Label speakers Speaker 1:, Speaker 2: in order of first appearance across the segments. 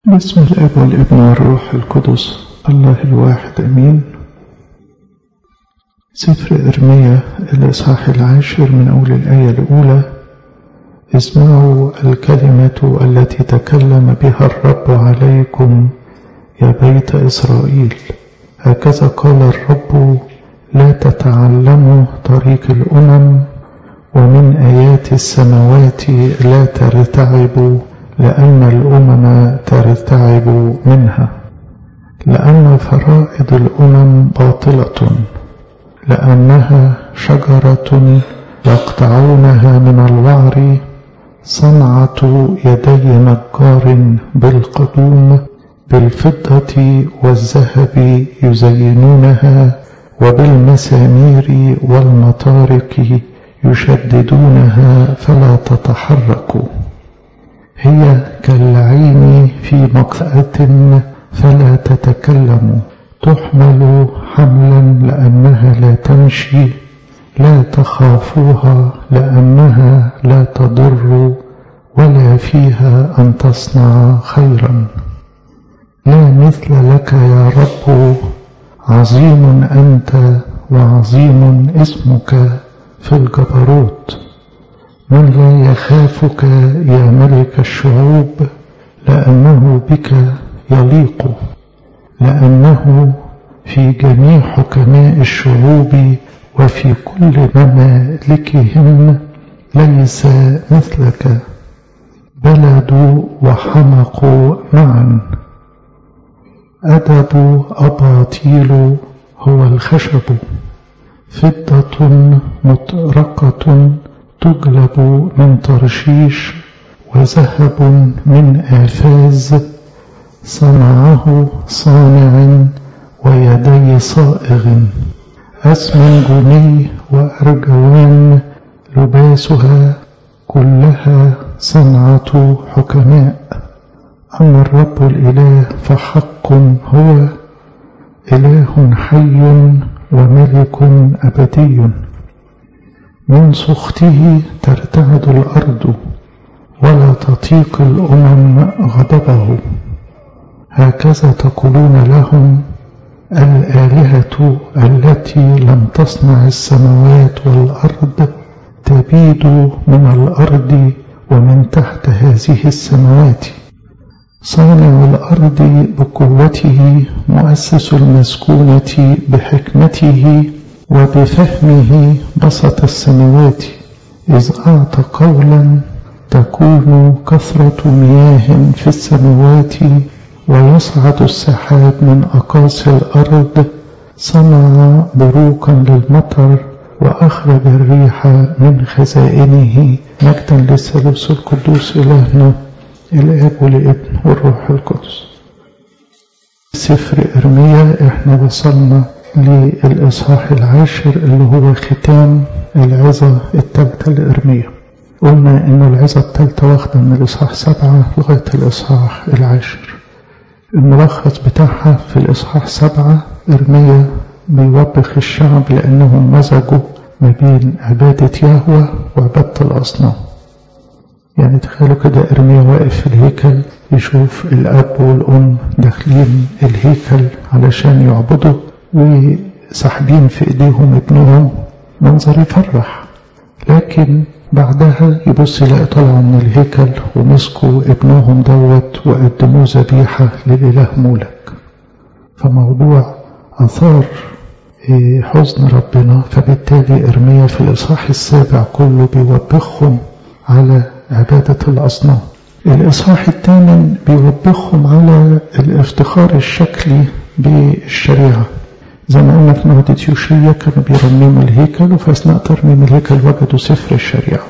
Speaker 1: بسم الاب والابن والروح القدس الله الواحد امين سفر ارميا الاصحاح العاشر من اول الايه الاولى اسمعوا الكلمه التي تكلم بها الرب عليكم يا بيت اسرائيل هكذا قال الرب لا تتعلموا طريق الامم ومن ايات السماوات لا ترتعبوا لأن الأمم ترتعب منها لأن فرائض الأمم باطلة لأنها شجرة يقطعونها من الوعر صنعة يدي نجار بالقدوم بالفضة والذهب يزينونها وبالمسامير والمطارق يشددونها فلا تتحركوا هي كالعين في مقفأة فلا تتكلم تحمل حملا لأنها لا تمشي لا تخافوها لأنها لا تضر ولا فيها أن تصنع خيرا لا مثل لك يا رب عظيم أنت وعظيم اسمك في الجبروت من لا يخافك يا ملك الشعوب لأنه بك يليق لأنه في جميع حكماء الشعوب وفي كل ممالكهم ليس مثلك بلد وحمق معا أدب أباطيل هو الخشب فضة مطرقة تجلب من ترشيش وذهب من آفاز صنعه صانع ويدي صائغ أسمنجني وأرجوان لباسها كلها صنعة حكماء أما الرب الإله فحق هو إله حي وملك أبدي من سخطه ترتعد الأرض ولا تطيق الأمم غضبه هكذا تقولون لهم الآلهة التي لم تصنع السماوات والأرض تبيد من الأرض ومن تحت هذه السماوات صانع الأرض بقوته مؤسس المسكونة بحكمته وبفهمه بسط السماوات إذ أعطى قولا تكون كثرة مياه في السماوات ويصعد السحاب من أقاصي الأرض صنع بروقا للمطر وأخرج الريح من خزائنه مجدا للثالوث القدوس إلهنا الآب والابن والروح القدس سفر إرميا احنا وصلنا للإصحاح العاشر اللي هو ختام العظة التالتة لإرميا قلنا إن العظة التالتة واخدة من الإصحاح سبعة لغاية الإصحاح العاشر الملخص بتاعها في الإصحاح سبعة إرميا بيوبخ الشعب لأنهم مزجوا ما بين عبادة يهوه وعبادة الأصنام يعني تخيلوا كده إرميا واقف في الهيكل يشوف الأب والأم داخلين الهيكل علشان يعبدوا وساحبين في ايديهم ابنهم منظر يفرح لكن بعدها يبص يلاقي طلعوا من الهيكل ومسكوا ابنهم دوت وقدموه ذبيحة للإله مولك فموضوع أثار حزن ربنا فبالتالي إرميا في الإصحاح السابع كله بيوبخهم على عبادة الأصنام الإصحاح الثامن بيوبخهم على الافتخار الشكلي بالشريعة زي ما قلنا في مهدة يوشيا كانوا بيرمموا الهيكل وفي أثناء ترميم الهيكل وجدوا سفر الشريعة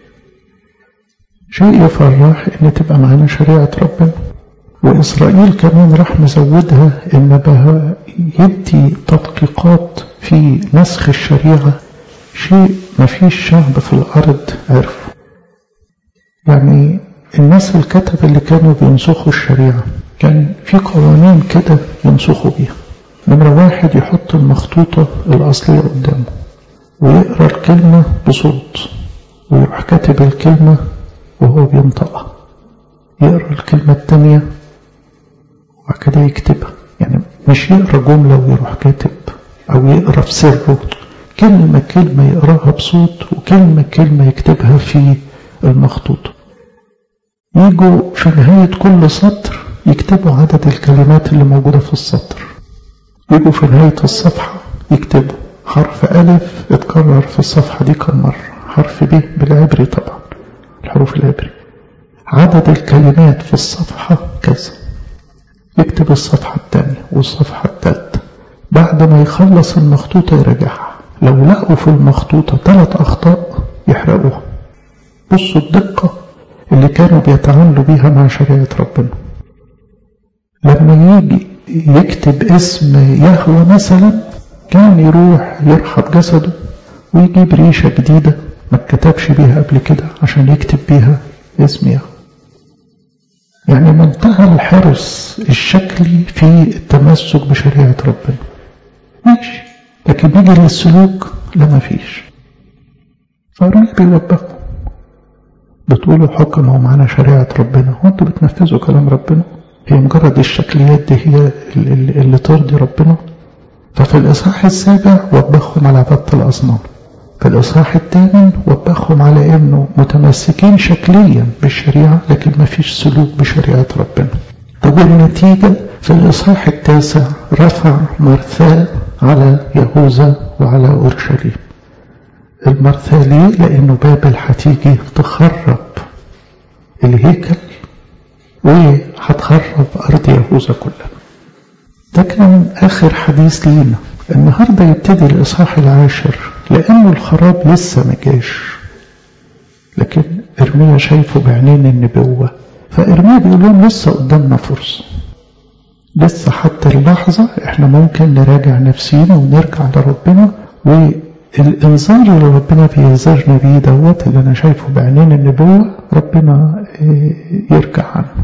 Speaker 1: شيء يفرح إن تبقى معانا شريعة ربنا وإسرائيل كمان راح مزودها إن بها يدي تدقيقات في نسخ الشريعة شيء ما فيش شعب في الأرض عرفه يعني الناس الكتب اللي كانوا بينسخوا الشريعة كان في قوانين كده ينسخوا بيها نمرة واحد يحط المخطوطة الأصلية قدامه ويقرأ الكلمة بصوت ويروح كاتب الكلمة وهو بينطقها يقرأ الكلمة التانية وبعد كده يكتبها يعني مش يقرا جملة ويروح كاتب أو يقرا في سره كلمة كلمة يقراها بصوت وكلمة كلمة يكتبها في المخطوطة يجوا في نهاية كل سطر يكتبوا عدد الكلمات اللي موجودة في السطر يجوا في نهاية الصفحة يكتبوا حرف ألف اتكرر في الصفحة دي كم مرة حرف ب بالعبري طبعا الحروف العبري عدد الكلمات في الصفحة كذا يكتب الصفحة الثانية والصفحة الثالثة بعد ما يخلص المخطوطة يراجعها لو لقوا في المخطوطة ثلاث أخطاء يحرقوها بصوا الدقة اللي كانوا بيتعاملوا بيها مع شريعة ربنا لما يجي يكتب اسم يهوى مثلا كان يروح يرحب جسده ويجيب ريشة جديدة ما اتكتبش بيها قبل كده عشان يكتب بيها اسم يهوى يعني منتهى الحرص الشكلي في التمسك بشريعة ربنا ماشي لكن نيجي للسلوك لا ما فيش فالراجل بيوبخوا بتقولوا حكم هو معانا شريعة ربنا هو انتوا بتنفذوا كلام ربنا هي مجرد الشكليات دي هي اللي, اللي ترضي ربنا ففي الإصحاح السابع وبخهم على عبادة الأصنام في الإصحاح الثامن وبخهم على إنه متمسكين شكليا بالشريعة لكن ما فيش سلوك بشريعة ربنا طب النتيجة في الإصحاح التاسع رفع مرثاة على يهوذا وعلى أورشليم المرثاة ليه؟ لأنه بابل هتيجي تخرب الهيكل وهتخرب أرض يهوذا كلها ده كان آخر حديث لينا النهاردة يبتدي الإصحاح العاشر لأنه الخراب لسه ما جاش لكن إرميا شايفه بعينين النبوة فإرميا بيقول لهم لسه قدامنا فرصة لسه حتى اللحظة احنا ممكن نراجع نفسينا ونرجع لربنا والإنذار اللي ربنا بينذرنا بيه دوت اللي أنا شايفه بعينين النبوة ربنا يرجع عنه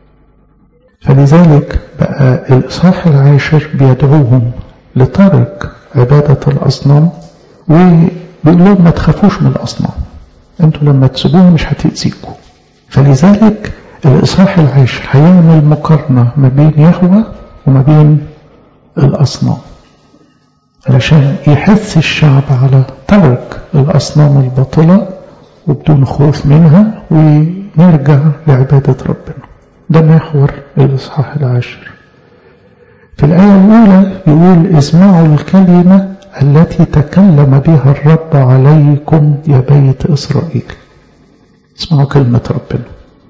Speaker 1: فلذلك بقى الإصحاح العاشر بيدعوهم لترك عبادة الأصنام وبيقول لهم ما تخافوش من الأصنام انتوا لما تسيبوها مش هتأذيكم فلذلك الإصحاح العاشر هيعمل مقارنة ما بين يهوى وما بين الأصنام علشان يحث الشعب على ترك الأصنام الباطلة وبدون خوف منها ونرجع لعبادة ربنا ده محور الإصحاح العاشر في الآية الأولى يقول اسمعوا الكلمة التي تكلم بها الرب عليكم يا بيت إسرائيل اسمعوا كلمة ربنا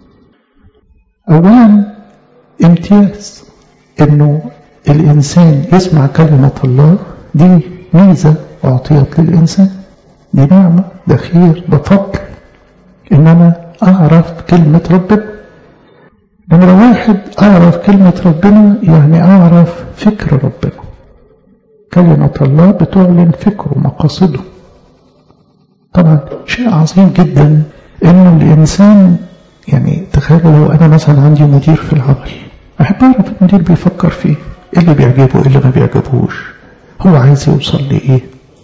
Speaker 1: أولا امتياز انه الانسان يسمع كلمة الله دي ميزة اعطيت للانسان دي نعمة ده خير ده فضل ان انا اعرف كلمة ربنا نمرة واحد اعرف كلمة ربنا يعني اعرف فكر ربنا كلمة الله بتعلن فكره ومقاصده طبعا شيء عظيم جدا انه الانسان يعني تخيلوا لو انا مثلا عندي مدير في العمل احب اعرف المدير بيفكر في ايه ايه اللي بيعجبه ايه اللي ما بيعجبهوش هو عايز يوصل لايه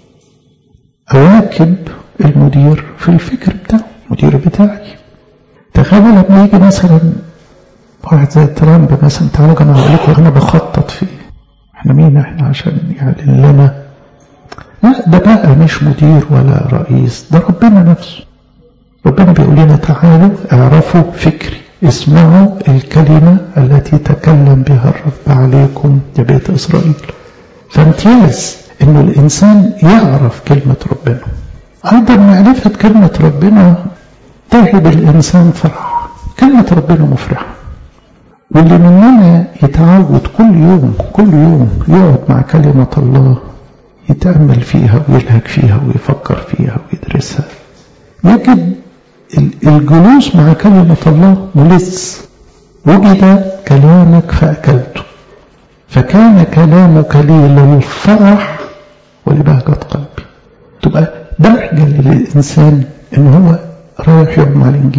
Speaker 1: اواكب المدير في الفكر بتاعه المدير بتاعي تخيلوا لما يجي مثلا واحد زي ترامب مثلا تعالوا يا جماعه اقول لكم انا بخطط في احنا مين احنا عشان يعلن لنا لا ده بقى مش مدير ولا رئيس ده ربنا نفسه ربنا بيقول لنا تعالوا اعرفوا فكري اسمعوا الكلمة التي تكلم بها الرب عليكم يا بيت إسرائيل فامتياز انه الإنسان يعرف كلمة ربنا أيضا معرفة كلمة ربنا تهب الإنسان فرح كلمة ربنا مفرحة واللي مننا يتعود كل يوم كل يوم يقعد مع كلمة الله يتأمل فيها ويلهج فيها ويفكر فيها ويدرسها يجد الجلوس مع كلمة الله ملذ وجد كلامك فأكلته فكان كلامك لي للفرح ولبهجة قلبي تبقى بهجة للإنسان إن هو رايح يقعد مع الإنجيل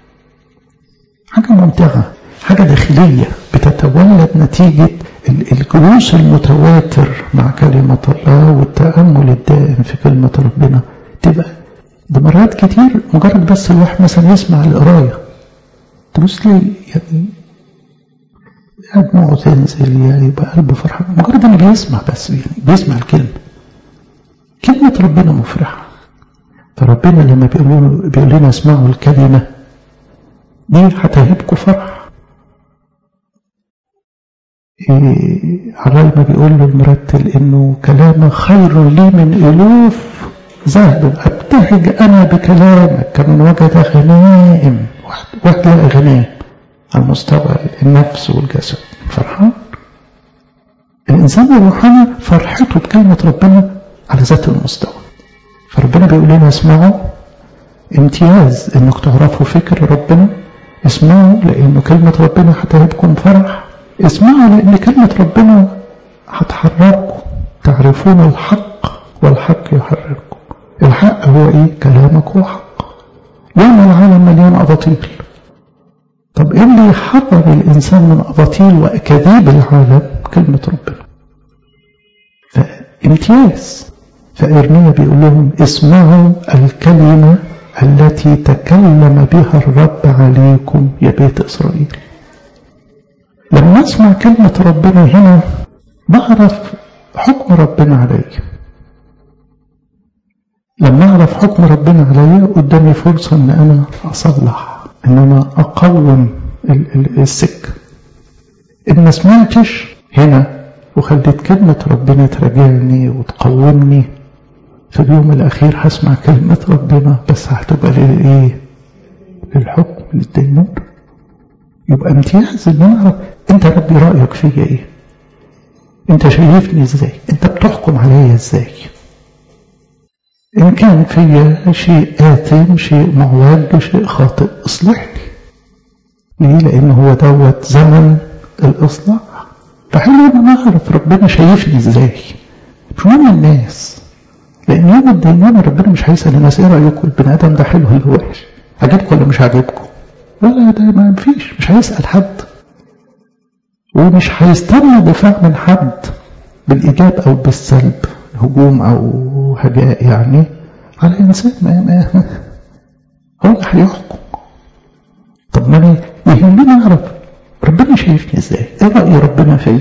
Speaker 1: حاجة ممتعة حاجة داخلية بتتولد نتيجة الجلوس المتواتر مع كلمة الله والتأمل الدائم في كلمة ربنا تبقى ده مرات كتير مجرد بس الواحد مثلا يسمع القراية تبص لي يعني دموعه تنزل يبقى قلبه فرحان مجرد انه بيسمع بس يعني بيسمع الكلمة كلمة ربنا مفرحة فربنا لما بيقول بيقول لنا اسمعوا الكلمة دي هتهبكوا فرح إيه على ما بيقول له المرتل انه كلام خير لي من الوف ذهب ابتهج انا بكلامك كمن وجد غنائم واحد لقى غنائم على مستوى النفس والجسد فرحان الانسان الروحاني فرحته بكلمه ربنا على ذات المستوى فربنا بيقول لنا اسمعوا امتياز انك تعرفوا فكر ربنا اسمعوا لانه كلمه ربنا هتهبكم فرح اسمعوا لأن كلمة ربنا هتحرككم تعرفون الحق والحق يحرركم الحق هو ايه كلامك هو حق يوم العالم مليان أباطيل طب ايه اللي يحرر الإنسان من أباطيل وأكاذيب العالم كلمة ربنا فامتياز فإرميا بيقول لهم اسمعوا الكلمة التي تكلم بها الرب عليكم يا بيت إسرائيل لما اسمع كلمة ربنا هنا بعرف حكم ربنا عليا لما اعرف حكم ربنا عليا قدامي فرصة ان انا اصلح ان انا اقوم السكة ان ما سمعتش هنا وخليت كلمة ربنا تراجعني وتقومني في اليوم الاخير هسمع كلمة ربنا بس هتبقى للايه للحكم للدينون يبقى امتياز ان انا اعرف انت ربي رايك فيا ايه انت شايفني ازاي انت بتحكم عليا ازاي ان كان فيا شيء آثم شيء معوج شيء خاطئ اصلحني ليه لان هو دوت زمن الاصلاح فحلو ان انا اعرف ربنا شايفني ازاي مش مهم الناس لان يوم الدينونة ربنا مش هيسأل الناس ايه رايكم البني ادم ده حلو ولا وحش عجبكم ولا مش عاجبكم ولا ده ما فيش مش هيسأل حد ومش هيستنى دفاع من حد بالإيجاب أو بالسلب هجوم أو هجاء يعني على إنسان ما, ما هو اللي هيحكم طب ما أنا يهمني أعرف ربنا شايفني إزاي؟ إيه رأي ربنا فيا؟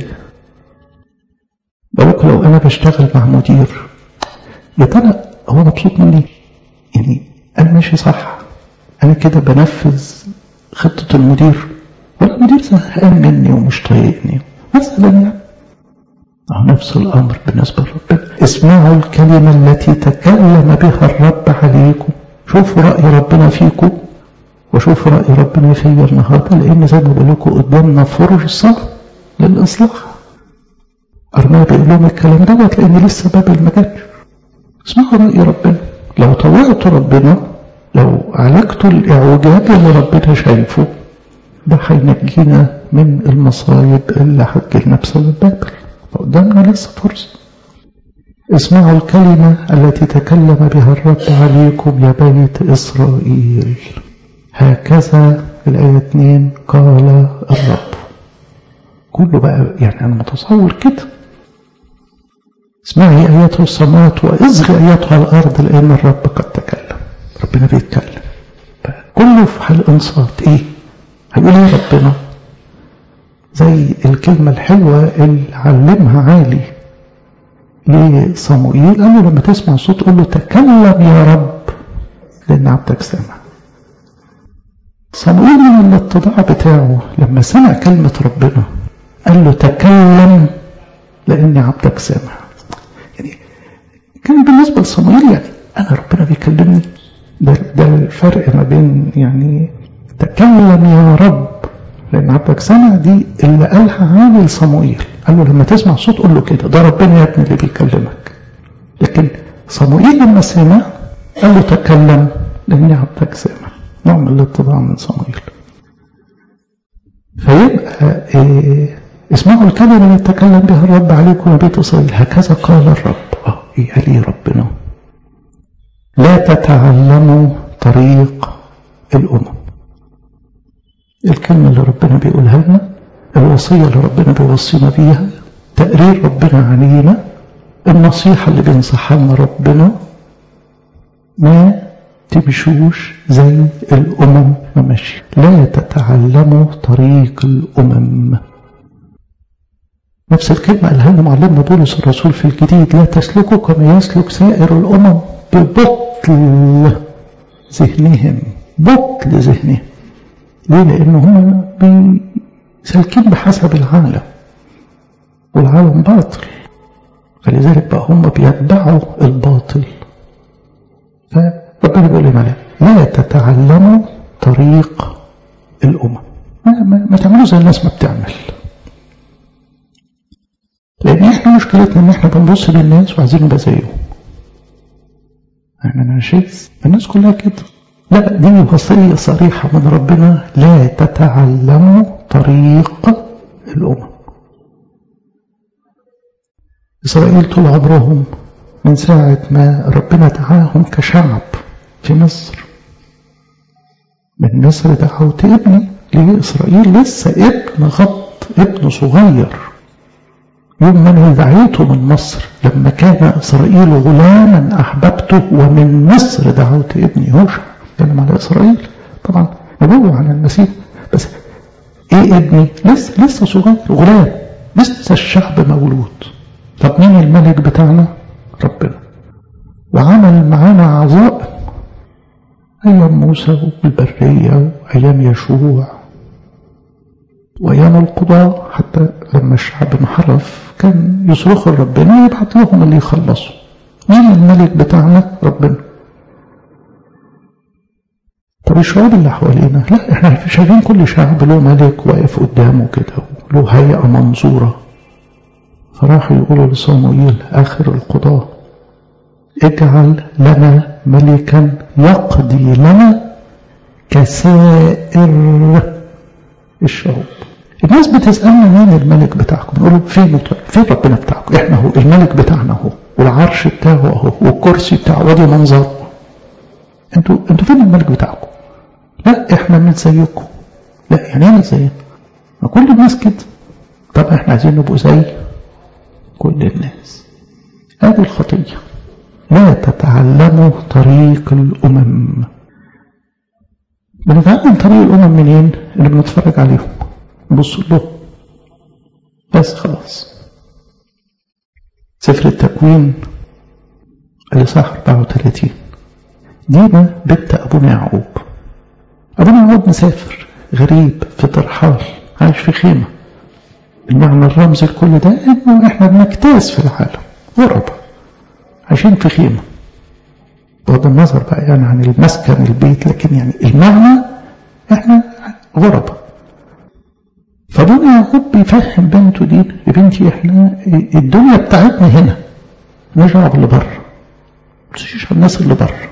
Speaker 1: بقولك لو أنا بشتغل مع مدير يا ترى هو مبسوط مني؟ يعني أنا ماشي صح أنا كده بنفذ خطة المدير ولا المدير زهقان مني ومش طايقني مثلا يعني أو نفس الأمر بالنسبة لربنا اسمعوا الكلمة التي تكلم بها الرب عليكم شوفوا رأي ربنا فيكم وشوفوا رأي ربنا فيا النهاردة لأن زي ما بقول لكم قدامنا فرصة للإصلاح أرميا بيقول لهم الكلام دوت لأن لسه باب المجال اسمعوا رأي ربنا لو طوعتوا ربنا لو عالجتوا الإعوجاج اللي ربنا شايفه ده هينجينا من المصايب اللي هتجيلنا بسبب بابل قدامنا لسه فرصة اسمعوا الكلمة التي تكلم بها الرب عليكم يا بيت إسرائيل هكذا الآية 2 قال الرب كله بقى يعني أنا متصور كده اسمعي آياته السماوات وإصغي آياتها الأرض لأن الرب قد تكلم ربنا بيتكلم كله في حال انصات ايه هيقول ايه ربنا زي الكلمة الحلوة اللي علمها عالي لصموئيل قال له لما تسمع صوت قول له تكلم يا رب لأن عبدك سامع صموئيل من الاتضاع بتاعه لما سمع كلمة ربنا قال له تكلم لأن عبدك سامع يعني كان بالنسبة لصموئيل يعني أنا ربنا بيكلمني ده, ده الفرق ما بين يعني تكلم يا رب لأن عبدك سمع دي اللي قالها عامل صموئيل قال له لما تسمع صوت قول له كده ده ربنا يا ابني اللي بيكلمك لكن صموئيل لما سمع قال له تكلم لأن عبدك سمع نوع من الاتباع من صموئيل فيبقى إيه اسمعوا الكلمة اللي تكلم بها الرب عليكم يا بيت إسرائيل هكذا قال الرب اه ايه قال ايه ربنا لا تتعلموا طريق الأمم الكلمة اللي ربنا بيقولها لنا الوصية اللي ربنا بيوصينا بيها تقرير ربنا علينا النصيحة اللي بينصحها لنا ربنا ما تمشوش زي الأمم ما ماشية لا تتعلموا طريق الأمم نفس الكلمة قالها لنا معلمنا بولس الرسول في الجديد لا تسلكوا كما يسلك سائر الأمم ببطل ذهنهم بطل ذهنهم ليه؟ لأن هم سالكين بحسب العالم والعالم باطل فلذلك بقى هم بيتبعوا الباطل فربنا بيقول لنا لا تتعلموا طريق الأمم ما, ما, ما تعملوا زي الناس ما بتعمل لأن احنا مشكلتنا ان احنا بنبص للناس وعايزين نبقى زيهم احنا نشيز الناس كلها كده لا دي وصية صريحة من ربنا لا تتعلموا طريق الأمم إسرائيل طول عمرهم من ساعة ما ربنا دعاهم كشعب في مصر من مصر دعوت ابني ليه إسرائيل لسه ابن غط ابن صغير يوم ما دعيته من مصر لما كان إسرائيل غلاما أحببته ومن مصر دعوت ابني هوشع كلام على إسرائيل طبعا نبوة على المسيح بس إيه ابني لسه لسه صغير غلام لسه الشعب مولود طب مين الملك بتاعنا ربنا وعمل معانا عظائم أيام موسى والبرية وأيام يشوع وأيام القضاء حتى لما الشعب انحرف كان يصرخوا لربنا يبعت لهم اللي يخلصوا مين الملك بتاعنا ربنا طب الشعوب اللي حوالينا لا احنا شايفين كل شعب له ملك واقف قدامه كده له هيئة منظورة فراحوا يقولوا لصموئيل آخر القضاة اجعل لنا ملكا يقضي لنا كسائر الشعوب الناس بتسألنا مين الملك بتاعكم نقول فين فين ربنا بتاعكم احنا هو الملك بتاعنا اهو والعرش بتاعه اهو والكرسي بتاعه وادي منظر انتوا انتوا فين الملك بتاعكم لا احنا مش زيكم لا يعني ايه مش زينا ما كل الناس كده طب احنا عايزين نبقوا زي كل الناس هذه الخطية لا تتعلموا طريق الأمم بنتعلم طريق الأمم منين اللي بنتفرج عليهم نبص له بس خلاص سفر التكوين الإصحاح 34 دينا بنت أبونا يعقوب أبونا يعقوب مسافر غريب في ترحال عايش في خيمة المعنى الرمزي لكل ده إنه إحنا بنجتاز في العالم غربة عايشين في خيمة بغض النظر بقى يعني عن المسكن البيت لكن يعني المعنى إحنا غربة فابونا يعقوب بيفهم بنته دي يا بنتي إحنا الدنيا بتاعتنا هنا نرجع باللي بره ما تمشيش على الناس اللي بره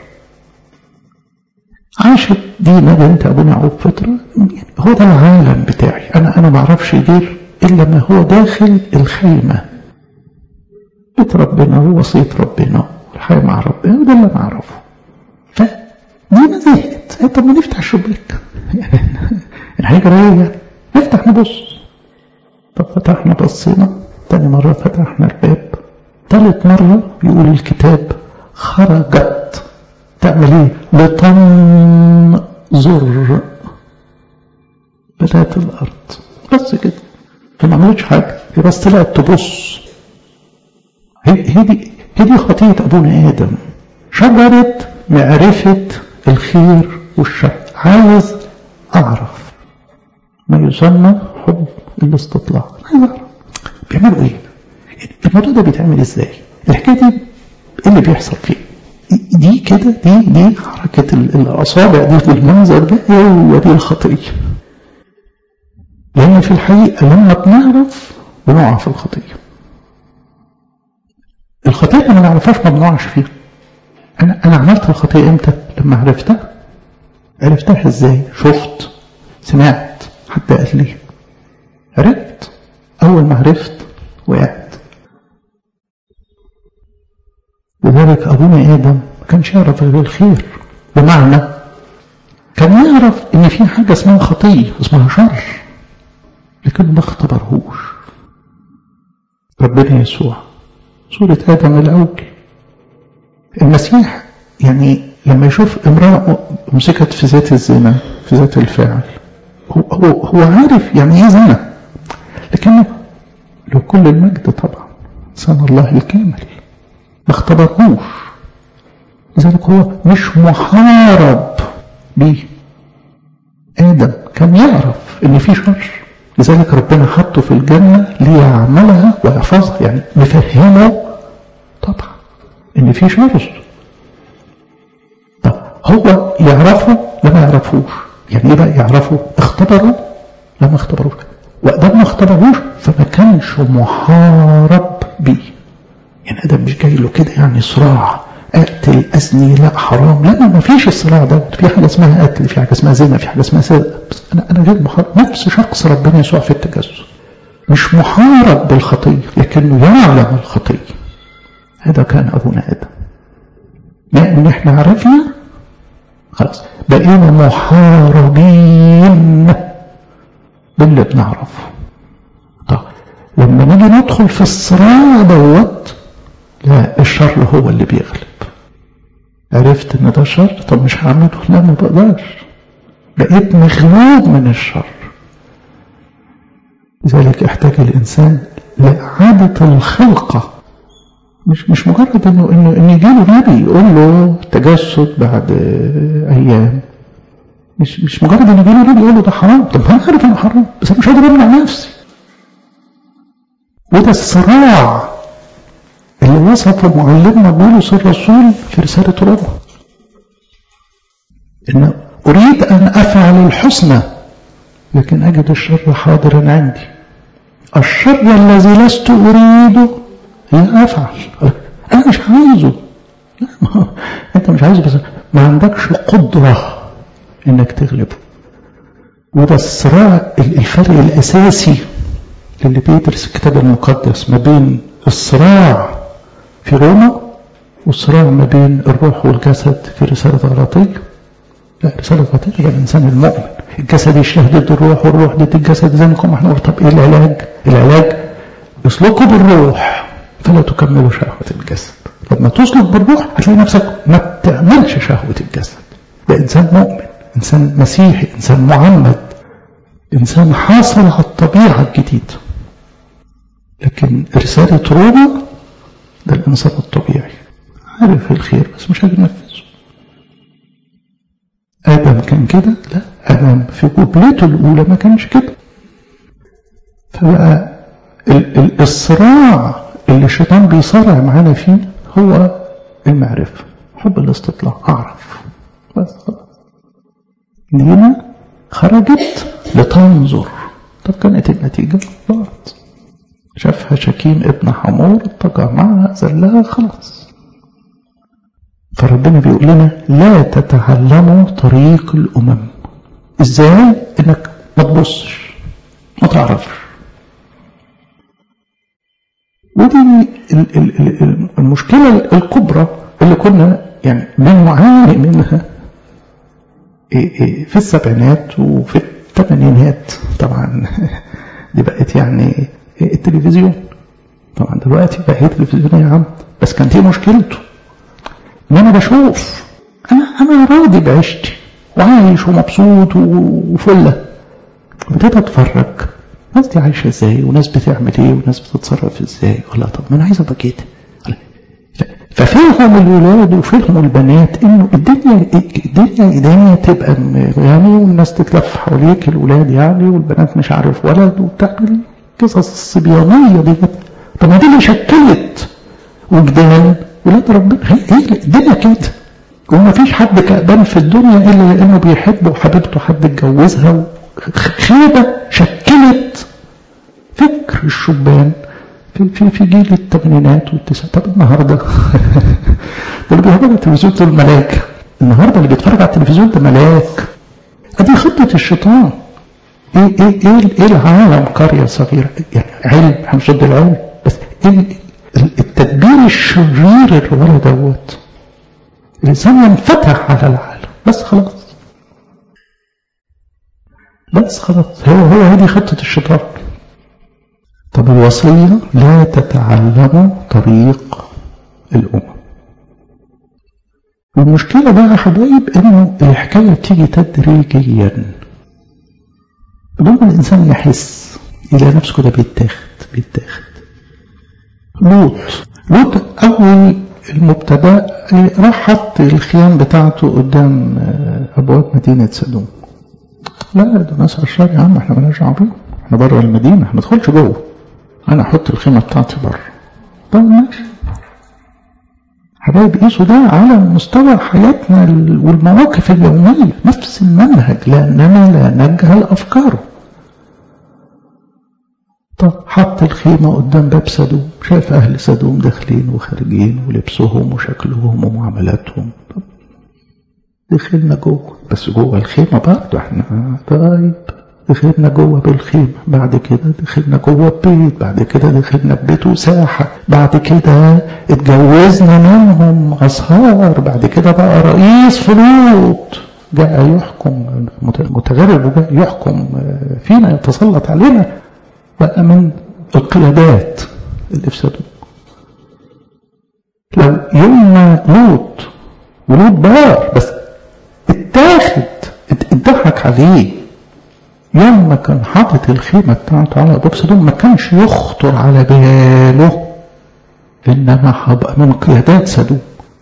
Speaker 1: عاشت دينا بنت ابونا يعقوب فتره هو ده العالم بتاعي انا انا ما اعرفش غير الا ما هو داخل الخيمه بيت ربنا ووصيه ربنا والحياه مع ربنا وده اللي انا اعرفه فدينا زهقت طب ما نفتح الشباك الحاجه رايقه نفتح نبص طب فتحنا بصينا تاني مرة فتحنا الباب تالت مرة يقول الكتاب خرجت تعمل ايه لتنظر بنات الارض بس كده فما عملتش حاجه هي بس طلعت تبص هي دي هي دي خطيه ابونا ادم شجره معرفه الخير والشر عايز اعرف ما يسمى حب الاستطلاع عايز اعرف بيعملوا ايه الموضوع ده بيتعمل ازاي الحكايه دي ايه اللي بيحصل فيه دي كده دي دي حركة الأصابع دي بالمنظر ده هو دي الخطية لأن في الحقيقة لما بنعرف بنقع في الخطية الخطية اللي ما نعرفهاش ما بنقعش فيها أنا أنا عملت الخطية إمتى؟ لما عرفتها عرفتها إزاي؟ شفت سمعت حد قال لي عرفت أول ما عرفت وقعت لذلك أبونا آدم ما كانش يعرف غير الخير بمعنى كان يعرف إن في حاجة اسمها خطية اسمها شر لكن ما اختبرهوش ربنا يسوع سورة آدم الأول المسيح يعني لما يشوف امرأة مسكت في ذات الزنا في ذات الفعل هو, هو, هو عارف يعني ايه زنا لكنه له كل المجد طبعا إنسان الله الكامل ما اختبرهوش لذلك هو مش محارب بيه آدم كان يعرف إن في شر لذلك ربنا حطه في الجنة ليعملها ويحفظها يعني مفهمه طبعا إن في شر طب هو يعرفه لما يعرفوش يعني ايه بقى يعرفه اختبروا لما اختبروش وقدام ما اختبروش فما كانش محارب بيه يعني ادم مش جاي له كده يعني صراع اقتل ازني لا حرام لا ما فيش الصراع ده في حاجه اسمها قتل في حاجه اسمها زنا في حاجه اسمها سرقه بس انا انا غير محارب نفس شخص ربنا يسوع في التجسد مش محارب بالخطيه لكنه يعلم الخطيه هذا كان ابونا ادم لان احنا عرفنا خلاص بقينا محاربين باللي بنعرفه طب لما نيجي ندخل في الصراع دوت لا الشر هو اللي بيغلب عرفت ان ده شر طب مش هعمله لا ما بقدرش بقيت مغلوب من الشر لذلك يحتاج الانسان لإعادة الخلقة مش مش مجرد انه انه ان يجي له نبي يقول له تجسد بعد ايام مش مش مجرد ان يجي له نبي يقول له ده حرام طب انا عارف انه حرام بس انا مش قادر امنع نفسي وده الصراع اللي وصفه معلمنا بولس الرسول في رسالة روما إن أريد أن أفعل الحسنى لكن أجد الشر حاضرا عندي الشر الذي لست أريده لا أفعل أنا مش عايزه لا ما أنت مش عايزه بس ما عندكش قدرة إنك تغلبه وده الصراع الفرق الأساسي اللي بيدرس الكتاب المقدس ما بين الصراع في روما والصراع ما بين الروح والجسد في رسالة غلاطية لا رسالة غلاطية هي الإنسان المؤمن الجسد يشهد ضد الروح والروح ضد الجسد زي ما كنا احنا طب ايه العلاج؟ العلاج اسلكوا بالروح فلا تكملوا شهوة الجسد لما تسلك بالروح هتلاقي نفسك ما بتعملش شهوة الجسد ده إنسان مؤمن إنسان مسيحي إنسان معمد إنسان حاصل على الطبيعة الجديدة لكن رسالة روما ده الإنسان الطبيعي عارف الخير بس مش قادر ينفذه آدم كان كده لا آدم في قبلته الأولى ما كانش كده فبقى ال ال الصراع اللي الشيطان بيصارع معانا فيه هو المعرفة حب الاستطلاع أعرف بس خلاص دينا خرجت لتنظر طب كانت النتيجة ضاعت شافها شكيم ابن حمور اتجع معها زلها خلاص فربنا بيقول لنا لا تتعلموا طريق الأمم ازاي انك ما تبصش ما تعرفش ودي المشكلة الكبرى اللي كنا يعني بنعاني منها في السبعينات وفي الثمانينات طبعا دي بقت يعني التلفزيون طبعا دلوقتي بقى هي تلفزيون يا عم بس كانت هي مشكلته ان انا بشوف انا انا راضي بعيشتي وعايش ومبسوط وفله ابتديت اتفرج الناس دي عايشه ازاي وناس بتعمل ايه وناس بتتصرف ازاي ولا طب ما انا عايز ابقى كده ففهم الولاد وفهم البنات انه الدنيا الدنيا الدنيا تبقى يعني والناس تتلف حواليك الولاد يعني والبنات مش عارف ولد وبتعمل قصص الصبيانيه دي طب ما دي اللي شكلت وجدان ولاد ربنا هي الدنيا كده وما فيش حد كأبان في الدنيا الا انه بيحب وحبيبته حد اتجوزها خيبه شكلت فكر الشبان في في في جيل الثمانينات والتسعينات طب النهارده ده اللي بيتفرج على التلفزيون دول ملاك النهارده اللي بيتفرج على التلفزيون ده ملاك ادي خطه الشيطان ايه ايه ايه ايه العالم قريه صغيره يعني علم احنا مش ضد العلم بس ايه التدبير الشرير اللي ورا دوت الانسان ينفتح على العالم بس خلاص بس خلاص هو هو هذه خطه الشيطان طب الوصية لا تتعلموا طريق الأمم المشكلة بقى يا حبايب إنه الحكاية بتيجي تدريجيا بدون ما الإنسان يحس يلاقي نفسه كده بيتاخد بيتاخد لوط لوط أول المبتدا راح حط الخيام بتاعته قدام أبواب مدينة سدوم لا ده ناس أشرار يا عم احنا مالناش دعوه بيهم احنا بره المدينة احنا ما ندخلش جوه أنا أحط الخيمة بتاعتي بره طب ماشي حبايب قيسوا ده على مستوى حياتنا والمواقف اليومية نفس المنهج لأننا لا نجهل أفكاره طب حط الخيمة قدام باب سدوم شاف أهل سدوم داخلين وخارجين ولبسهم وشكلهم ومعاملاتهم طب دخلنا جوه بس جوه الخيمة برضه احنا طيب دخلنا جوه بالخيمة بعد كده دخلنا جوه البيت بعد كده دخلنا ببيت وساحة بعد كده اتجوزنا منهم أصهار بعد كده بقى رئيس فلوط جاء يحكم متغرب وجاء يحكم فينا يتسلط علينا بقى من القيادات اللي في سدوم لو يوم لوط ولوط بار بس اتاخد اتضحك عليه يوم ما كان حاطط الخيمة بتاعته على باب سدوم ما كانش يخطر على باله إنما هبقى من قيادات سدوم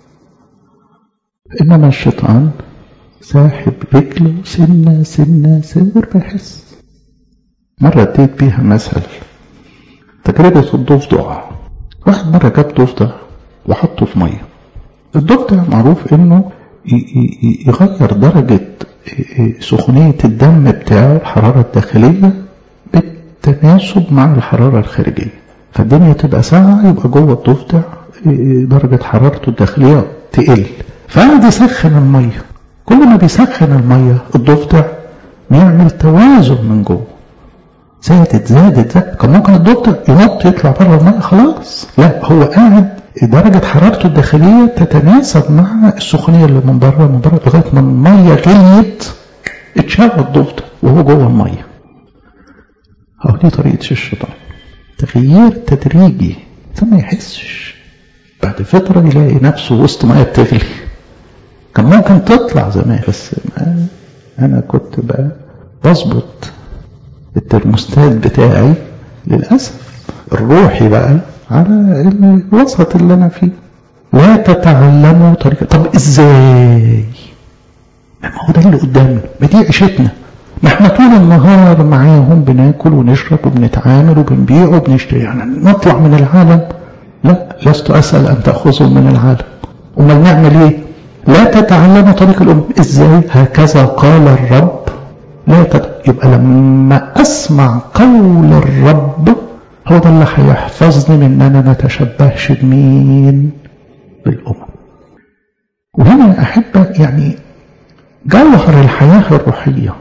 Speaker 1: إنما الشيطان ساحب رجله سنة سنة سر بحس مرة اديت بيها مثل تجربة الضفدع واحد مرة جاب ضفدع وحطه في مية الضفدع معروف انه يغير درجة سخونية الدم بتاعه الحرارة الداخلية بالتناسب مع الحرارة الخارجية فالدنيا تبقى ساقعة يبقى جوه الضفدع درجة حرارته الداخلية تقل فقعد يسخن المية كل ما بيسخن المية الضفدع بيعمل توازن من جوه زادت زادت زادت كان ممكن الضفدع ينط يطلع بره المية خلاص لا هو قاعد درجة حرارته الداخلية تتناسب مع السخونية اللي من بره من بره لغاية ما المية غليت اتشال الضفدع وهو جوه المية اهو دي طريقة الشيطان تغيير تدريجي ما يحسش بعد فترة يلاقي نفسه وسط مية بتغلي كان ممكن تطلع زمان بس ما أنا كنت بقى بظبط الترموستات بتاعي للأسف الروحي بقى على الوسط اللي أنا فيه لا تتعلموا طريقة طب إزاي ما هو ده اللي قدامنا ما دي عيشتنا ما احنا طول النهار معاهم بناكل ونشرب وبنتعامل وبنبيع وبنشتري يعني نطلع من العالم لا لست أسأل أن تأخذوا من العالم أمال نعمل إيه لا تتعلموا طريق الأم إزاي هكذا قال الرب لا تت... يبقى لما أسمع قول الرب هو ده اللي هيحفظني من ان انا ما اتشبهش بمين بالامم وهنا احب يعني جوهر الحياه الروحيه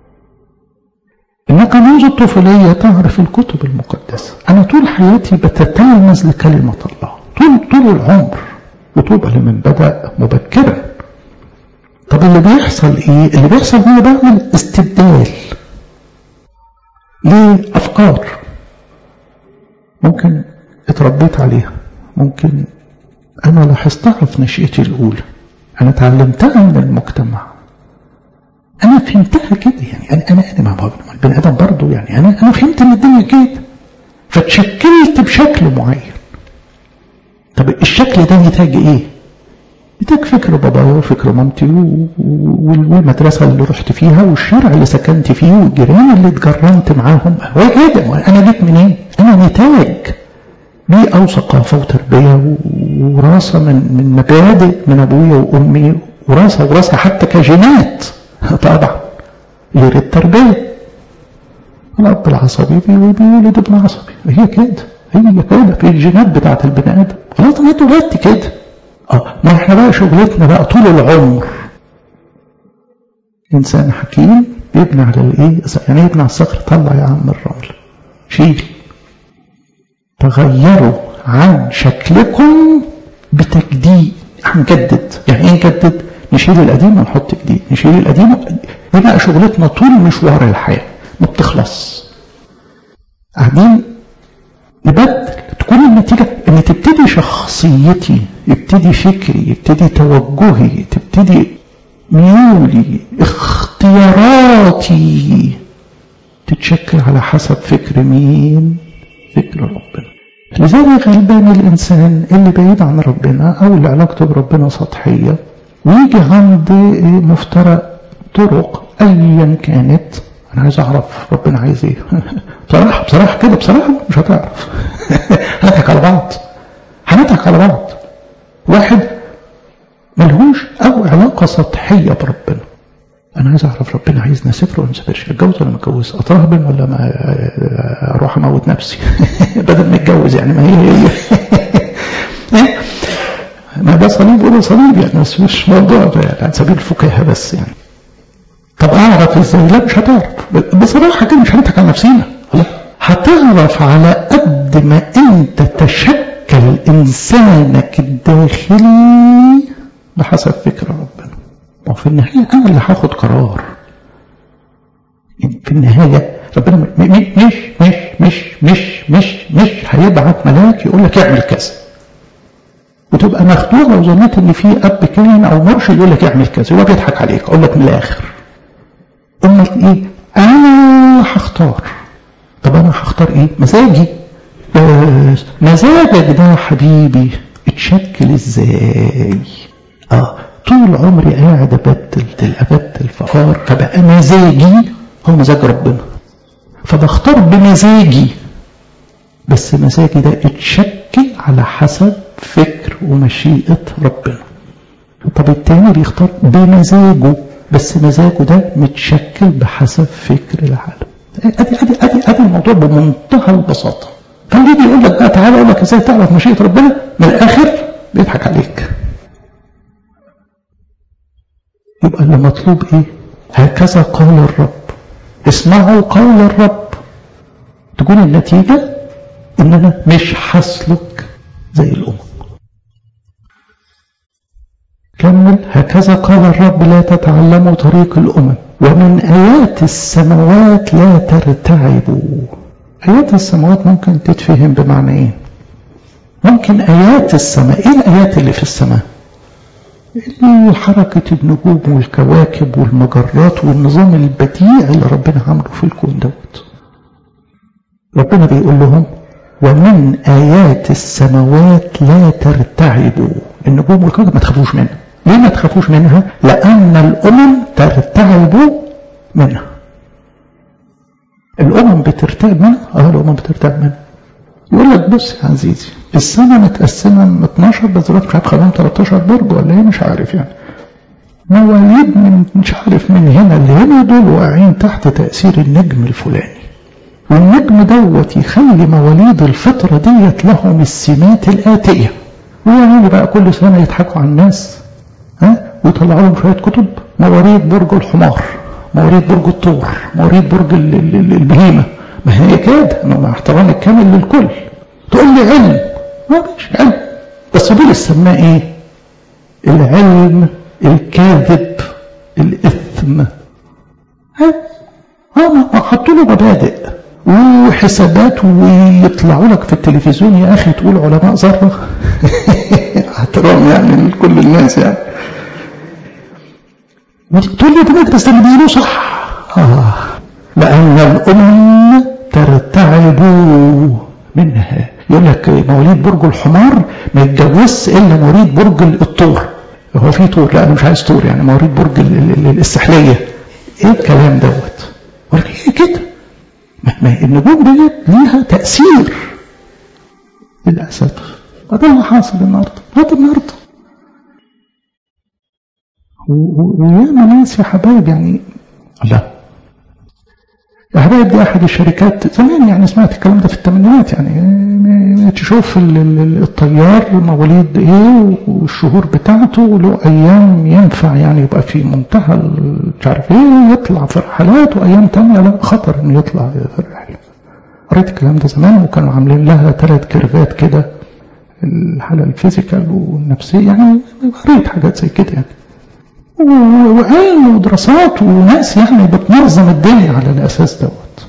Speaker 1: انك منذ الطفوليه تعرف الكتب المقدسه انا طول حياتي بتتلمذ لكلمه الله طول طول العمر وطوبى لمن بدا مبكرا طب اللي بيحصل ايه اللي بيحصل هو بعمل استبدال لافكار ممكن اتربيت عليها ممكن أنا لاحظتها في نشأتي الأولى أنا تعلمتها من المجتمع أنا فهمتها كده يعني أنا أنا أنا مع البني آدم برضه يعني أنا أنا فهمت إن الدنيا كده فتشكلت بشكل معين طب الشكل ده نتاج إيه؟ نتاج فكر بابايا وفكر مامتي والمدرسة اللي رحت فيها والشارع اللي سكنت فيه والجيران اللي اتجرنت معاهم هو كده أنا جيت منين؟ أنا نتاج بيئة وثقافة وتربية وراثة من من مبادئ من أبويا وأمي وراثة وراثة حتى كجينات طبعا غير التربية الأب العصبي بيولد ابن عصبي هي كده هي كده في الجينات بتاعت البني آدم خلاص أنا اتولدت كده اه ما احنا بقى شغلتنا بقى طول العمر إنسان حكيم بيبني على الإيه؟ يعني يبني على الصخر طلع يا عم الرمل شيل تغيروا عن شكلكم بتجديد هنجدد يعني ايه نجدد نشيل القديم ونحط جديد نشيل القديم دي بقى شغلتنا طول مشوار الحياه ما بتخلص قاعدين نبدل تكون النتيجة ان تبتدي شخصيتي يبتدي فكري يبتدي توجهي تبتدي ميولي اختياراتي تتشكل على حسب فكر مين فكر ربنا لذلك غلبان الإنسان اللي بعيد عن ربنا أو اللي علاقته بربنا سطحية ويجي عند مفترق طرق أيا كانت أنا عايز أعرف ربنا عايز إيه بصراحة بصراحة كده بصراحة مش هتعرف هنضحك على بعض هنضحك على بعض واحد ملهوش أو علاقة سطحية بربنا أنا عايز أعرف ربنا عايزني أسافر ولا ما أسافرش أتجوز ولا ما أتجوز أترهبن ولا ما أروح أموت نفسي بدل ما أتجوز يعني ما هي هي ما ده صليب وده صليب يعني بس مش موضوع يعني على سبيل الفكاهة بس يعني طب أعرف إزاي؟ لا مش هتعرف بصراحة كده مش هنضحك على نفسينا هتعرف على قد ما أنت تشكل إنسانك الداخلي بحسب فكر ربنا وفي النهاية أنا اللي هاخد قرار في النهاية ربنا مش مش مش مش مش مش هيبعت ملاك يقول لك اعمل كذا وتبقى مخدوعة وظنيت ان في اب كاهن او مرشد يقول لك اعمل كذا هو بيضحك عليك اقول لك من الاخر امك ايه انا هختار طب انا هختار ايه مزاجي بس مزاجك ده يا حبيبي اتشكل ازاي اه طول عمري قاعد ابدل ابدل فقار فبقى مزاجي هو مزاج ربنا فبختار بمزاجي بس مزاجي ده اتشكل على حسب فكر ومشيئة ربنا طب التاني بيختار بمزاجه بس مزاجه ده متشكل بحسب فكر العالم ادي ادي ادي ادي الموضوع بمنتهى البساطه فاللي بيقول لك بقى تعالى اقول لك ازاي تعرف مشيئه ربنا من الاخر بيضحك عليك يبقى اللي مطلوب ايه هكذا قال الرب اسمعوا قول الرب تكون النتيجة ان انا مش هسلك زي الامم كمل هكذا قال الرب لا تتعلموا طريق الامم ومن ايات السماوات لا ترتعبوا ايات السماوات ممكن تتفهم بمعنى ايه ممكن ايات السماء ايه الايات اللي في السماء حركة النجوم والكواكب والمجرات والنظام البديع اللي ربنا عامله في الكون دوت ربنا بيقول لهم ومن آيات السماوات لا ترتعبوا النجوم والكواكب ما تخافوش منها ليه ما تخافوش منها لأن الأمم ترتعب منها الأمم بترتعب منها اه الأمم بترتعب منها يقول لك بص يا عزيزي السنة متقسمة من 12 بس دلوقتي مش عارف خلاهم 13 برج ولا ايه مش عارف يعني مواليد من مش عارف من هنا لهنا دول واقعين تحت تأثير النجم الفلاني والنجم دوت يخلي مواليد الفترة ديت لهم السمات الآتية ويعني بقى كل سنة يضحكوا على الناس ها ويطلعوا لهم شوية كتب مواليد برج الحمار مواليد برج الطور مواليد برج البهيمة ما هي كده مع احترامي الكامل للكل تقول لي علم ما مش علم بس دول السماء ايه العلم الكاذب الاثم ها ها حطوا له مبادئ وحسابات ويطلعوا لك في التلفزيون يا اخي تقول علماء ذره احترام يعني لكل الناس يعني تقول لي ده بس اللي بيقولوه صح آه. لأن الأمم ترتعب منها يقول لك مواليد برج الحمار ما يتجوزش إلا مواليد برج الطور هو في طور لا أنا مش عايز طور يعني مواليد برج السحلية إيه الكلام دوت ولكن هي كده ما النجوم ديت ليها تأثير للأسف هذا اللي حاصل النهارده هذا النهارده وياما ناس يا حبايب يعني لا يا حبايب دي احد الشركات زمان يعني سمعت الكلام ده في الثمانينات يعني تشوف الطيار مواليد ايه والشهور بتاعته وله ايام ينفع يعني يبقى في منتهى مش عارف ايه يطلع في رحلات وايام تانية لا خطر انه يطلع في الرحله قريت الكلام ده زمان وكانوا عاملين لها ثلاث كيرفات كده الحاله الفيزيكال والنفسيه يعني قريت حاجات زي كده يعني وعلم ودراسات وناس يعني بتنظم الدنيا على الأساس دوت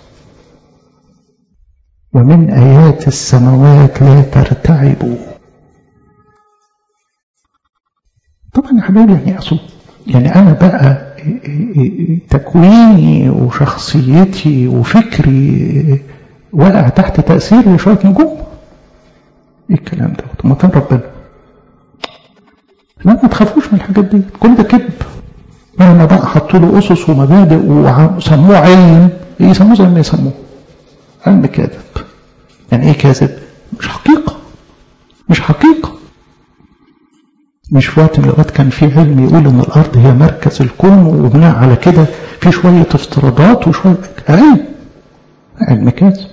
Speaker 1: ومن آيات السماوات لا ترتعبوا طبعا يا حبايبي يعني أصل يعني أنا بقى تكويني وشخصيتي وفكري واقع تحت تأثير شوية نجوم ايه الكلام ده طب ما كان ربنا لا ما تخافوش من الحاجات دي كل ده كذب مهما بقى حطوا له اسس ومبادئ وسموه علم يسموه زي ما يسموه علم كاذب يعني ايه كاذب مش حقيقه مش حقيقه مش في وقت من الاوقات كان في علم يقول ان الارض هي مركز الكون وبناء على كده في شويه افتراضات وشويه علم علم كاذب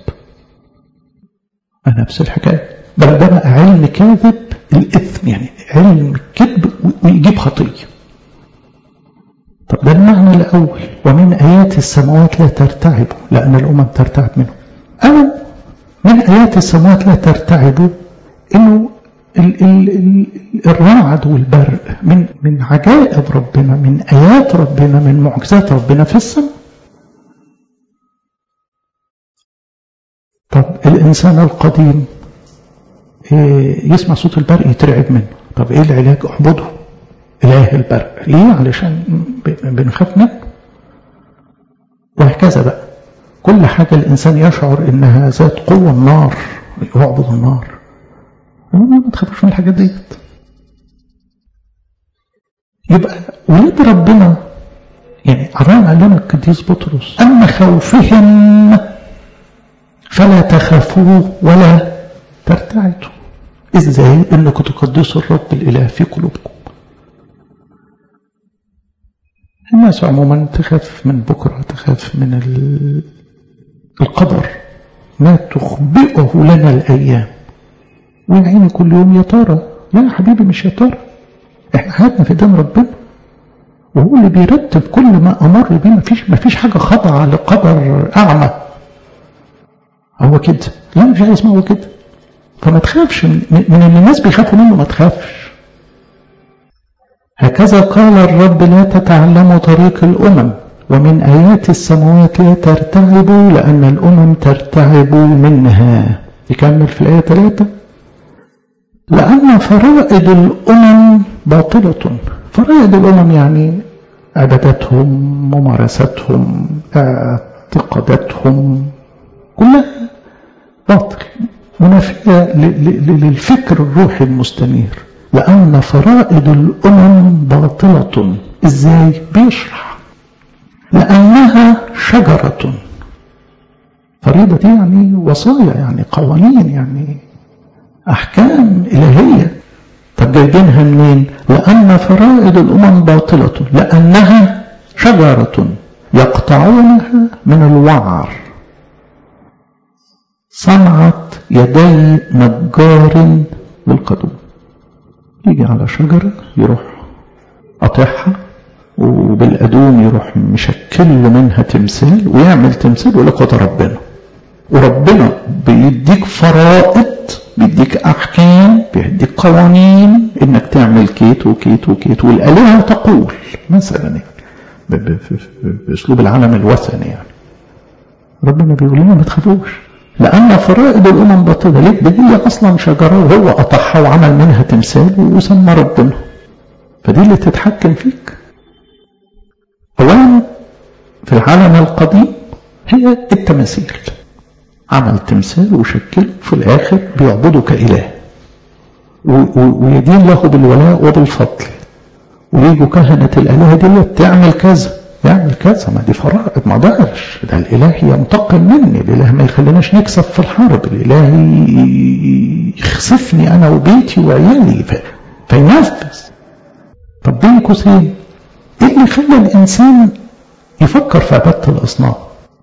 Speaker 1: نفس الحكايه بل ده بقى علم كاذب الاثم يعني علم كذب ويجيب خطيه طب ده المعنى الأول ومن آيات السماوات لا ترتعبوا لأن الأمم ترتعب منه أو من آيات السماوات لا ترتعبوا إنه ال ال ال الرعد والبرق من من عجائب ربنا من آيات ربنا من معجزات ربنا في السماء طب الإنسان القديم إيه يسمع صوت البرق يترعب منه طب إيه العلاج اعبده إله البرق ليه علشان بنخاف منه وهكذا بقى كل حاجة الإنسان يشعر إنها ذات قوة النار يعبد النار ما تخافوش من الحاجات ديت يبقى ولاد ربنا يعني عرام علينا القديس بطرس أما خوفهم فلا تخافوه ولا ترتعدوا ازاي انكم تقدسوا الرب الاله في قلوبكم الناس عموما تخاف من بكرة تخاف من القدر ما تخبئه لنا الأيام ويعيني كل يوم يا ترى لا يا حبيبي مش يا ترى احنا حياتنا في دين ربنا وهو اللي بيرتب كل ما أمر بيه مفيش, مفيش حاجة خاضعة لقدر أعمى هو كده لا مش حاجة اسمها هو كده فما تخافش من, من اللي الناس بيخافوا منه ما تخافش هكذا قال الرب لا تتعلموا طريق الأمم ومن آيات السماوات لا ترتعبوا لأن الأمم ترتعب منها يكمل في الآية 3 لأن فرائض الأمم باطلة فرائض الأمم يعني عبادتهم ممارستهم اعتقاداتهم كلها باطل منافية للفكر الروحي المستنير لأن فرائض الأمم باطلة إزاي بيشرح لأنها شجرة فريضة دي يعني وصايا يعني قوانين يعني أحكام إلهية طب جايبينها منين لأن فرائض الأمم باطلة لأنها شجرة يقطعونها من الوعر صنعت يدي نجار بالقدوم يجي على شجرة يروح قاطعها وبالأدوم يروح مشكل له منها تمثال ويعمل تمثال ويقول لك ربنا وربنا بيديك فرائض بيديك أحكام بيديك قوانين إنك تعمل كيت وكيت وكيت والآلهة تقول مثلا يعني بأسلوب العالم الوثني يعني ربنا بيقول لنا ما تخافوش لأن فرائض الأمم باطلة ليه؟ ده هي أصلا شجرة وهو قطعها وعمل منها تمثال وسمى ربنا فدي اللي تتحكم فيك أولا في العالم القديم هي التماثيل عمل تمثال وشكله في الآخر بيعبده كإله ويدين له بالولاء وبالفضل ويجوا كهنة الآلهة دي تعمل كذا يعمل كذا ما دي فرائض ما ضعش ده الإله ينتقم مني الإله ما يخليناش نكسب في الحرب الإله يخسفني أنا وبيتي وعيالي فينفذ طب بين قوسين إيه اللي خلى الإنسان يفكر في عبادة الأصنام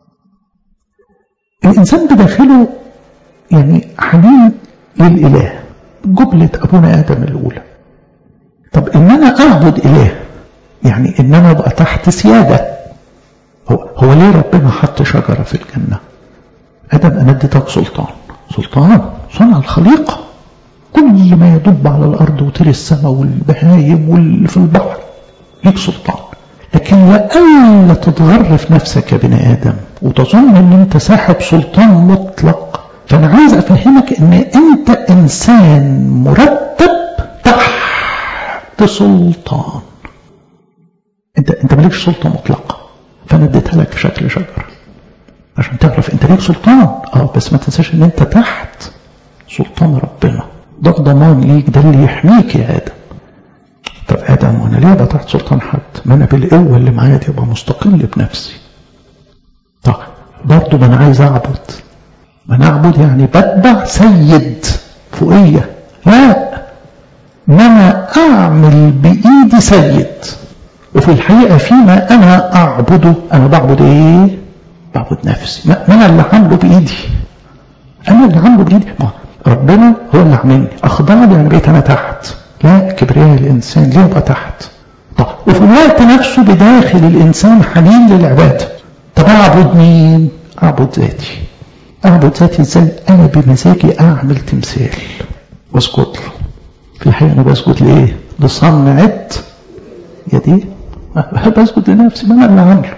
Speaker 1: الإنسان بداخله يعني حنين للإله جبلة أبونا آدم الأولى طب إن أنا أعبد إله يعني إن أنا أبقى تحت سيادة هو, هو ليه ربنا حط شجرة في الجنة آدم أنا اديتك سلطان سلطان صنع الخليقة كل ما يدب على الأرض وطير السماء والبهايم واللي في البحر ليك سلطان لكن لألا تتغر في نفسك يا بني آدم وتظن أن أنت صاحب سلطان مطلق فأنا عايز أفهمك أن أنت إنسان مرتب تحت سلطان أنت أنت مالكش سلطة مطلقة فأنا اديتها لك في شكل شجرة عشان تعرف انت ليك سلطان اه بس ما تنساش ان انت تحت سلطان ربنا ده ضمان ليك ده اللي يحميك يا ادم طب ادم وانا ليه ابقى تحت سلطان حد ما انا بالقوه اللي معايا دي ابقى مستقل بنفسي طب برضه ما انا عايز اعبد ما انا اعبد يعني بتبع سيد فوقيه لا ما انا اعمل بايدي سيد وفي الحقيقه فيما انا اعبده انا بعبد ايه بعبد نفسي ما انا اللي عامله بايدي انا اللي عامله بايدي ما ربنا هو اللي عاملني اخضع لي يعني بقيت انا تحت لا كبرياء الانسان ليه يبقى تحت طب وفي الوقت نفسه بداخل الانسان حنين للعباده طب اعبد مين اعبد ذاتي اعبد ذاتي ازاي انا بمزاجي اعمل تمثال واسجد له في الحقيقه انا بسجد لايه لصنعه يدي بسجد لنفسي ما انا اللي عامله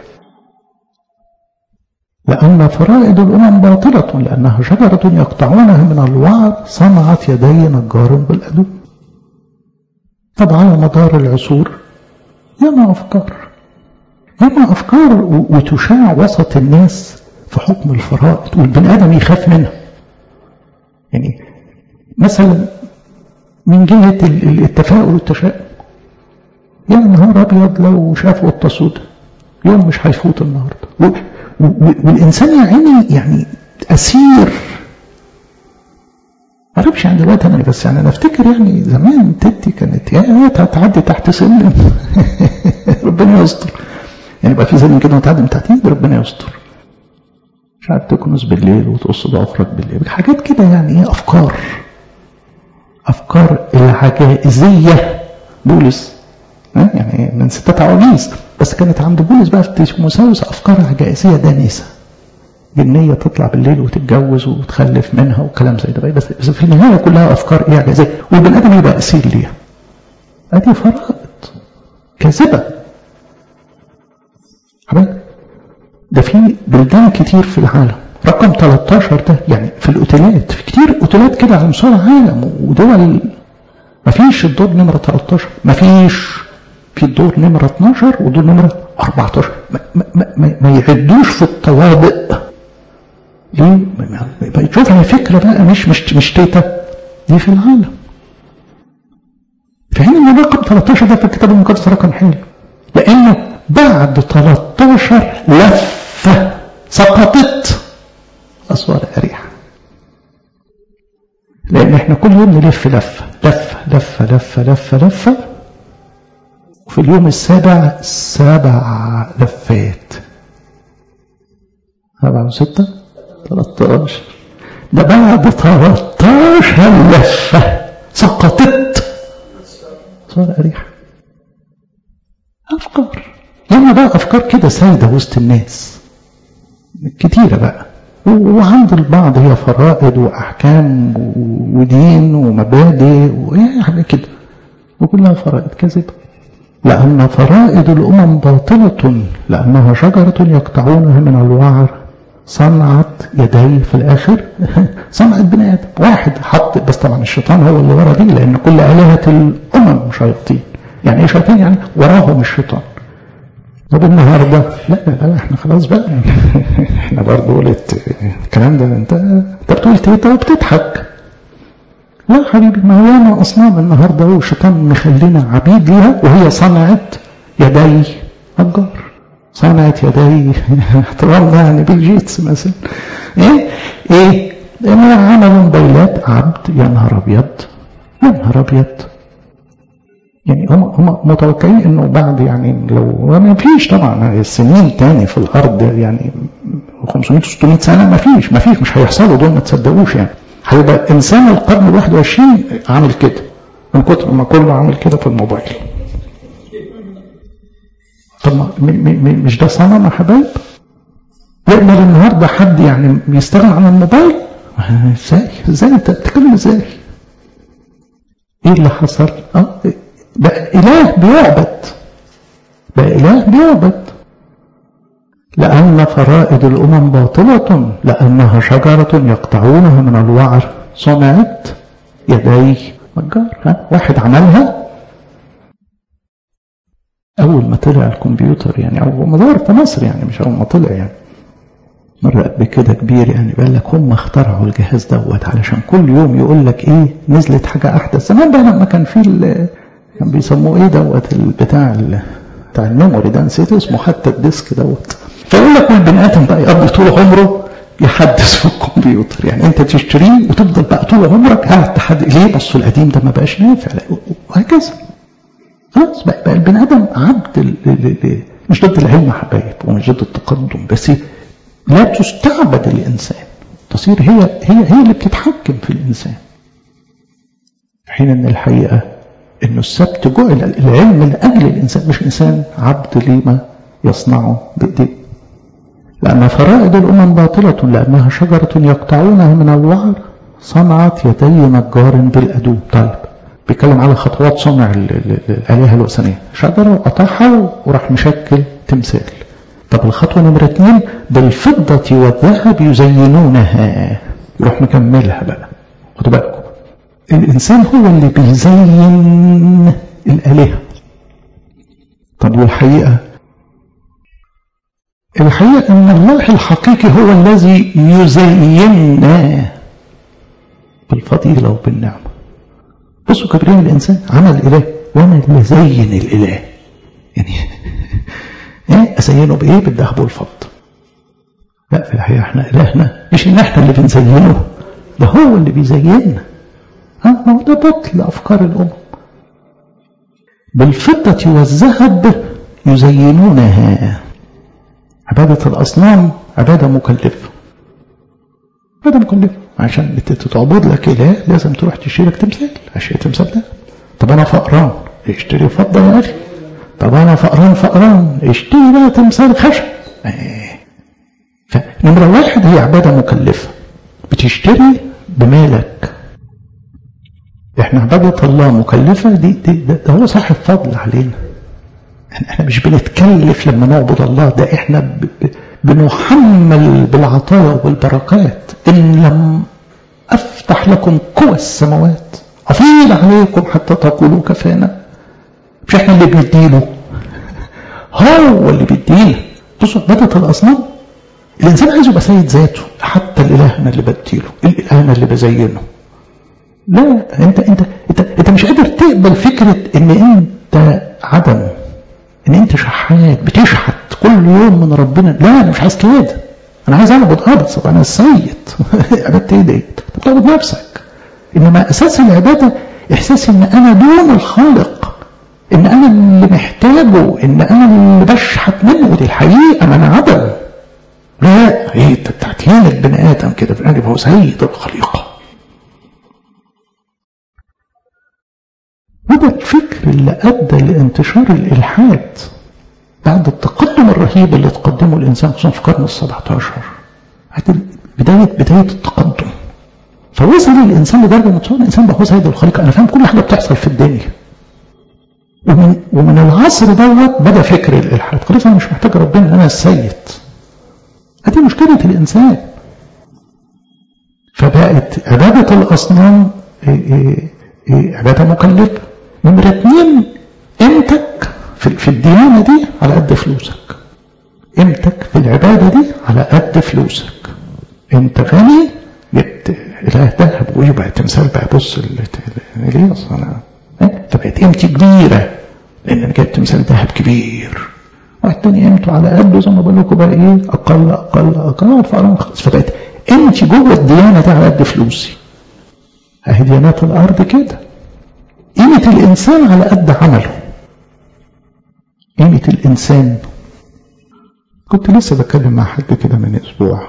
Speaker 1: لأن فرائض الأمم باطلة لأنها شجرة يقطعونها من الوعر صنعت يدي نجار بالأدو طبعا على مدار العصور ياما أفكار ياما أفكار وتشاع وسط الناس في حكم الفرائض والبني آدم يخاف منها يعني مثلا من جهة التفاؤل والتشاؤم يا نهار أبيض لو شافوا قطة سودا يوم مش هيفوت النهارده والإنسان يا عيني يعني أسير ما اعرفش يعني دلوقتي انا بس يعني انا افتكر يعني زمان تدي كانت يا تعدي تحت سلم ربنا يستر يعني يبقى في سلم كده وتعدي من تحت ايد ربنا يستر مش عارف تكنس بالليل وتقص ضوافرك بالليل حاجات كده يعني ايه افكار افكار العجائزيه بولس يعني من ستات عواجيز بس كانت عند بولس بقى في تيموساوس افكار عجائزيه دانسه جنية تطلع بالليل وتتجوز وتخلف منها وكلام زي ده بس بس في النهاية كلها أفكار إيه عجائزية والبني آدم يبقى أسير ليها أدي فرائض كاذبة ده في بلدان كتير في العالم رقم 13 ده يعني في الأوتيلات في كتير أوتيلات كده على مستوى العالم ودول ما فيش الدور نمرة 13 ما فيش في الدور نمرة 12 ودور نمرة 14 ما, ما, ما, ما يعدوش في الطوابق ليه؟ شوف هي فكرة بقى مش مش مش تيتا دي في العالم في حين ان الرقم 13 ده في الكتاب المقدس رقم حلو لانه بعد 13 لفة سقطت اسوار اريحة لان احنا كل يوم نلف لفة لفة لفة لفة لفة لفة وفي اليوم السابع سبع لفات سبعة وستة 13 ده بعد 13 لفة سقطت صار أريحة أفكار لما بقى أفكار كده سايدة وسط الناس كتيرة بقى وعند البعض هي فرائض وأحكام ودين ومبادئ وحاجة كده وكلها فرائض كذبة لأن فرائض الأمم باطلة لأنها شجرة يقطعونها من الوعر صنعت يدي في الآخر صنعت بني آدم واحد حط بس طبعا الشيطان هو اللي ورا دي لأن كل آلهة الأمم شياطين يعني إيه شياطين يعني وراهم الشيطان طب النهارده لا لا لا احنا خلاص بقى احنا برضه قلت الكلام ده انت انت بتقول تيتا وبتضحك لا حبيبي ما هو انا اصنام النهارده والشيطان مخلينا عبيد ليها وهي صنعت يدي نجار صنعت يدي احترامنا يعني بيل جيتس مثلا ايه ايه ما عملوا موبايلات عبد يا نهار ابيض يا نهار ابيض يعني هم هم متوقعين انه بعد يعني لو ما فيش طبعا السنين تاني في الارض يعني 500 600 سنه ما فيش ما فيش مش هيحصلوا دول ما تصدقوش يعني هيبقى انسان القرن ال 21 عامل كده من كتر ما كله عامل كده في الموبايل طب مش ده صنم يا حبايب؟ يقدر النهارده حد يعني بيستغنى عن الموبايل؟ ازاي؟ ازاي انت بتتكلم ازاي؟ ايه اللي حصل؟ اه بقى اله بيعبد بقى اله بيعبد لأن فرائض الأمم باطلة لأنها شجرة يقطعونها من الوعر صنعت يدي نجار ها واحد عملها أول ما طلع الكمبيوتر يعني أول ما ظهر في مصر يعني مش أول ما طلع يعني مرة قبل كده كبير يعني قال لك هم اخترعوا الجهاز دوت علشان كل يوم يقول لك ايه نزلت حاجة احدث زمان بقى لما كان في كان بيسموه ايه دوت البتاع بتاع الميموري ده نسيت اسمه حتى الديسك دوت فيقول لك البني ادم بقى يقضي طول عمره يحدث في الكمبيوتر يعني انت تشتريه وتفضل بقى طول عمرك قاعد تحدث ليه بصوا القديم ده ما بقاش نافع وهكذا خلاص بقى, بقى البني ادم عبد ل... ل... ل... مش ضد العلم حبايب ومش ضد التقدم بس لا تستعبد الانسان تصير هي هي هي اللي بتتحكم في الانسان في حين ان الحقيقه انه السبت جعل العلم لاجل الانسان مش انسان عبد لما يصنعه بايديه لأن فرائض الأمم باطلة لأنها شجرة يقطعونها من الوعر صنعت يدي نجار بالأدوب طيب بيتكلم على خطوات صنع الآلهة الوثنية شجرة وقطعها وراح مشكل تمثال طب الخطوة نمرة اتنين بالفضة والذهب يزينونها يروح مكملها بقى خدوا بالكم الإنسان هو اللي بيزين الآلهة طب والحقيقة الحقيقة أن الله الحقيقي هو الذي يزيننا بالفضيلة وبالنعمة بصوا كبرين الإنسان عمل إله وأنا اللي زين الإله يعني إيه أزينه بإيه بالذهب والفضة لا في الحقيقة احنا إلهنا مش إن احنا اللي بنزينه ده هو اللي بيزيننا ها ما هو ده بطل أفكار الأمم بالفضة والذهب يزينونها عبادة الأصنام عبادة مكلفة عبادة مكلفة عشان تعبد لك إله لازم تروح تشتري لك تمثال اشتري تمثال ده طب أنا فقران اشتري فضة يا أخي طب أنا فقران فقران اشتري بقى تمثال خشب فنمرة واحد هي عبادة مكلفة بتشتري بمالك احنا عبادة الله مكلفة دي, دي ده, ده هو صاحب فضل علينا احنا مش بنتكلف لما نعبد الله ده احنا بنحمل بالعطايا والبركات ان لم افتح لكم قوى السماوات افيض عليكم حتى تقولوا كفانا مش احنا اللي بنديله هو اللي بيدينا بصوا عبادة الاصنام الانسان عايز يبقى سيد ذاته حتى الاله انا اللي بديله الاله انا اللي بزينه لا انت انت انت انت مش قادر تقبل فكره ان انت عدم ان انت شحات بتشحت كل يوم من ربنا لا انا مش عايز كده انا عايز اعبد ابص انا السيد عبادة ايه ديت بتعبد نفسك انما اساس العباده احساس ان انا دون الخالق ان انا اللي محتاجه ان انا اللي بشحت منه ودي الحقيقه ما انا عدم لا ايه انت بتعتين البني ادم كده بني هو سيد الخليقه وده الفكر اللي أدى لانتشار الإلحاد بعد التقدم الرهيب اللي تقدمه الإنسان خصوصا في القرن السبعة عشر بداية بداية التقدم فوصل الإنسان لدرجة إن الإنسان بقى هو سيد الخليقة أنا فاهم كل حاجة بتحصل في الدنيا ومن ومن العصر دوت بدا فكر الإلحاد خلاص أنا مش محتاج ربنا أنا السيد هذه مشكلة الإنسان فبقت عبادة الأصنام عبادة مكلفة نمرة اتنين قيمتك في الديانة دي على قد فلوسك قيمتك في العبادة دي على قد فلوسك انت غني جبت اله ذهب ويبقى تمثال بقى بص ليه اصلا انا فبقت قيمتي كبيرة لان انا جبت تمثال ذهب كبير واحد تاني قيمته على قده زي ما بقول لكم بقى ايه اقل اقل اقل فقران خالص فبقت قيمتي جوه الديانة دي على قد فلوسي اهي ديانات الارض كده قيمة الإنسان على قد عمله قيمة الإنسان كنت لسه بتكلم مع حد كده من أسبوع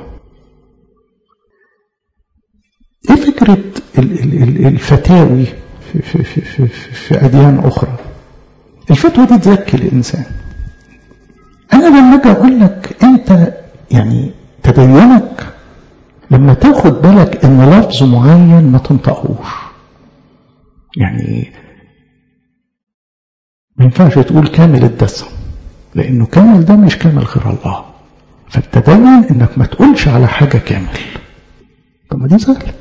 Speaker 1: إيه فكرة الفتاوي في, في, في, في, في أديان أخرى الفتوى دي تزكي الإنسان أنا لما أجي أقول لك أنت يعني تدينك لما تاخد بالك إن لفظ معين ما تنطقهوش يعني ما ينفعش تقول كامل الدسم لانه كامل ده مش كامل غير الله فالتدين انك ما تقولش على حاجه كامل طب ما دي سهله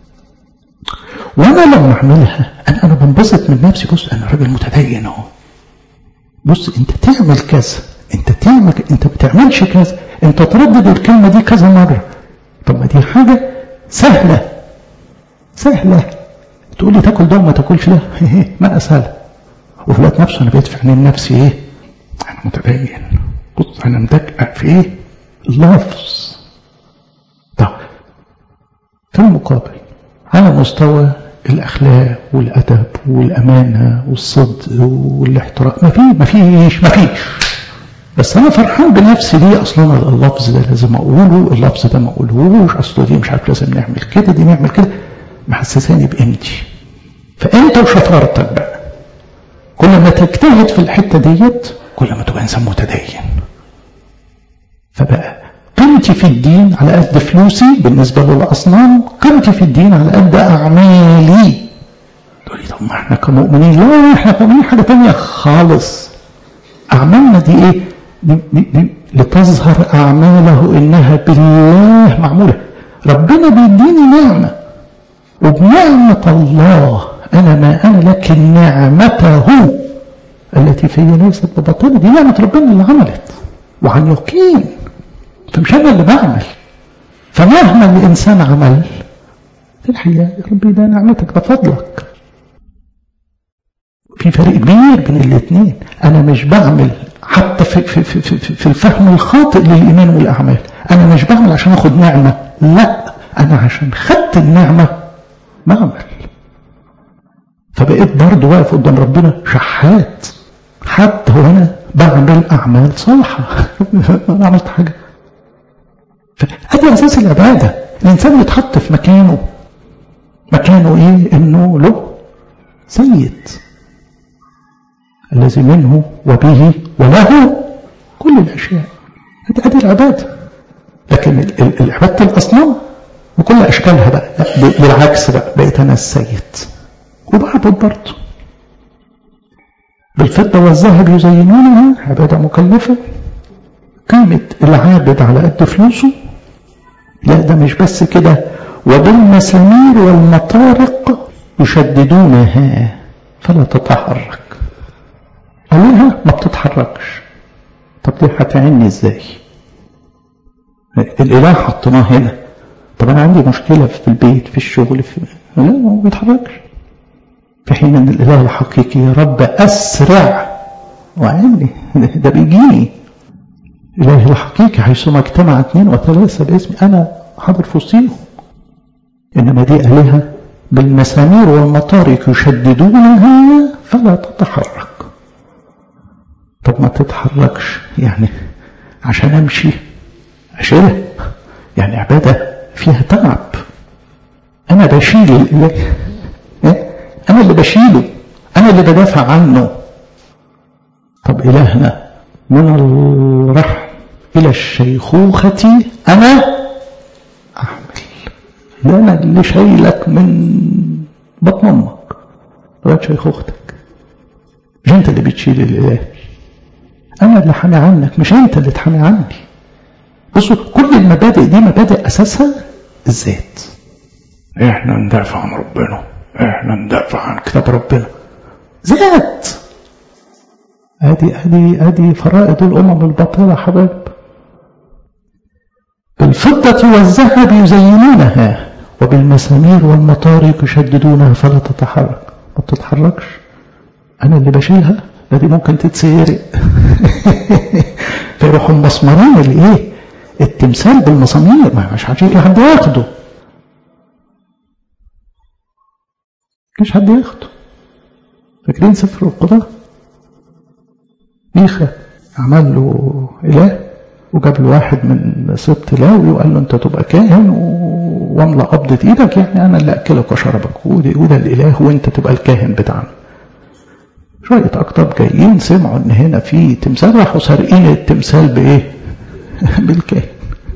Speaker 1: وانا لما اعملها انا انا بنبسط من نفسي بص انا راجل متدين اهو بص انت تعمل كذا انت تعمل انت بتعملش كذا انت تردد الكلمة دي كذا مرة طب ما دي حاجة سهلة سهلة تقول لي تاكل ده وما تاكلش ده ما اسهل وفي الوقت نفسه انا بقيت في عينين نفسي ايه انا متدين بص انا مدقق في ايه اللفظ طب في المقابل على مستوى الاخلاق والادب والامانه والصدق والاحترام ما في ما فيش ما فيش بس انا فرحان بنفسي ليه اصلا اللفظ ده لازم اقوله اللفظ ده ما اقولهوش اصل دي مش عارف لازم نعمل كده دي نعمل كده محسساني بقيمتي فانت وشطارتك بقى كل ما تجتهد في الحته ديت كل ما تبقى انسان متدين فبقى قيمتي في الدين على قد فلوسي بالنسبه للاصنام قيمتي في الدين على قد اعمالي تقول لي طب ما احنا كمؤمنين لا احنا كمؤمنين حاجه ثانيه خالص اعمالنا دي ايه دي دي دي لتظهر اعماله انها بالله معموله ربنا بيديني نعمه وبنعمه الله انا ما انا لكن نعمته التي في ليست بباطله دي نعمه ربنا اللي عملت وعن يقين فمش انا اللي بعمل فمهما الانسان عمل في الحقيقه يا ربي ده نعمتك ده فضلك في فرق كبير بين الاثنين انا مش بعمل حتى في, في, في, في, في الفهم الخاطئ للايمان والاعمال انا مش بعمل عشان اخد نعمه لا انا عشان خدت النعمه بعمل فبقيت برضه واقف قدام ربنا شحات حتى وانا بعمل اعمال صالحه انا عملت حاجه فهذا اساس العباده الانسان يتحط في مكانه مكانه ايه انه له سيد الذي منه وبه وله كل الاشياء هذه العباده لكن عباده الاصنام وكل اشكالها بقى بالعكس بقى بقيت انا السيد وبعبد برضه بالفضة والذهب يزينونها عبادة مكلفة قيمة العابد على قد فلوسه لا ده مش بس كده وبالمسامير والمطارق يشددونها فلا تتحرك عليها ما بتتحركش طب دي هتعني ازاي الاله حطيناه هنا طب انا عندي مشكله في البيت في الشغل في لا ما بيتحركش في حين ان الاله الحقيقي يا رب اسرع وعني ده بيجيني اله الحقيقي حيثما اجتمع اثنين وثلاثه باسمي انا حاضر في وسطيهم انما دي الهه بالمسامير والمطارق يشددونها فلا تتحرك طب ما تتحركش يعني عشان امشي اشيلها يعني عباده فيها تعب انا بشيل الاله أنا اللي بشيله أنا اللي بدافع عنه طب إلهنا من الرحم إلى الشيخوخة أنا أحمل ده أنا اللي شايلك من بطن أمك لغاية شيخوختك مش أنت اللي بتشيل الإله أنا اللي حامي عنك مش أنت اللي تحامي عني بصوا كل المبادئ دي مبادئ أساسها الذات إحنا ندافع عن ربنا احنا ندافع عن كتاب ربنا ذات ادي ادي ادي فرائض الامم الباطله حبايب بالفضة والذهب يزينونها وبالمسامير والمطارق يشددونها فلا تتحرك ما بتتحركش انا اللي بشيلها ده دي ممكن تتسيرق فيروحوا مسمرين الايه التمثال بالمسامير ما مش عشان حد ياخده مش حد ياخده فاكرين سفر القضاء ميخا عمل له إله وجاب له واحد من سبط لاوي وقال له انت تبقى كاهن واملى قبضة ايدك يعني انا اللي اكلك واشربك وده الاله وانت تبقى الكاهن بتاعنا شوية أقطاب جايين سمعوا إن هنا في تمثال راحوا سارقين التمثال بإيه؟ بالكاهن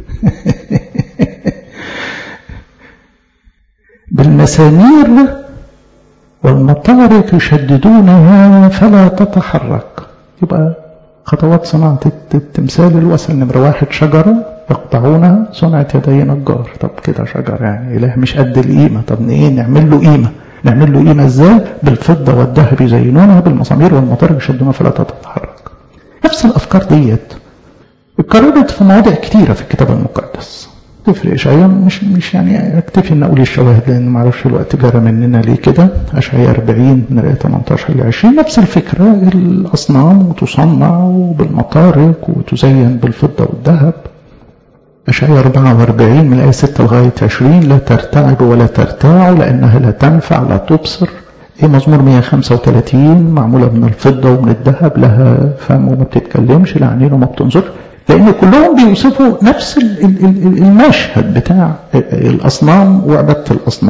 Speaker 1: بالمسامير والمطارق يشددونها فلا تتحرك يبقى خطوات صناعة التمثال الوصل نمرة واحد شجرة يقطعونها صنعة يدي نجار طب كده شجرة يعني إله مش قد القيمة طب إيه نعمل له قيمة نعمل له قيمة إزاي بالفضة والذهب يزينونها بالمسامير والمطارق يشدونها فلا تتحرك نفس الافكار ديت اتكررت في مواضع كتيره في الكتاب المقدس تفرق اشعياء مش مش يعني اكتفي ان اقول الشواهد لان ما اعرفش الوقت جرى مننا ليه كده اشعياء 40 من الايه 18 ل 20 نفس الفكره الاصنام وتصنع وبالمطارق وتزين بالفضه والذهب اشعياء 44 من الايه 6 لغايه 20 لا ترتعبوا ولا ترتاعوا لانها لا تنفع لا تبصر ايه مزمور 135 معموله من الفضه ومن الذهب لها فم وما بتتكلمش لا عينين وما بتنظر لأن كلهم بيوصفوا نفس المشهد بتاع الأصنام وعبادة الأصنام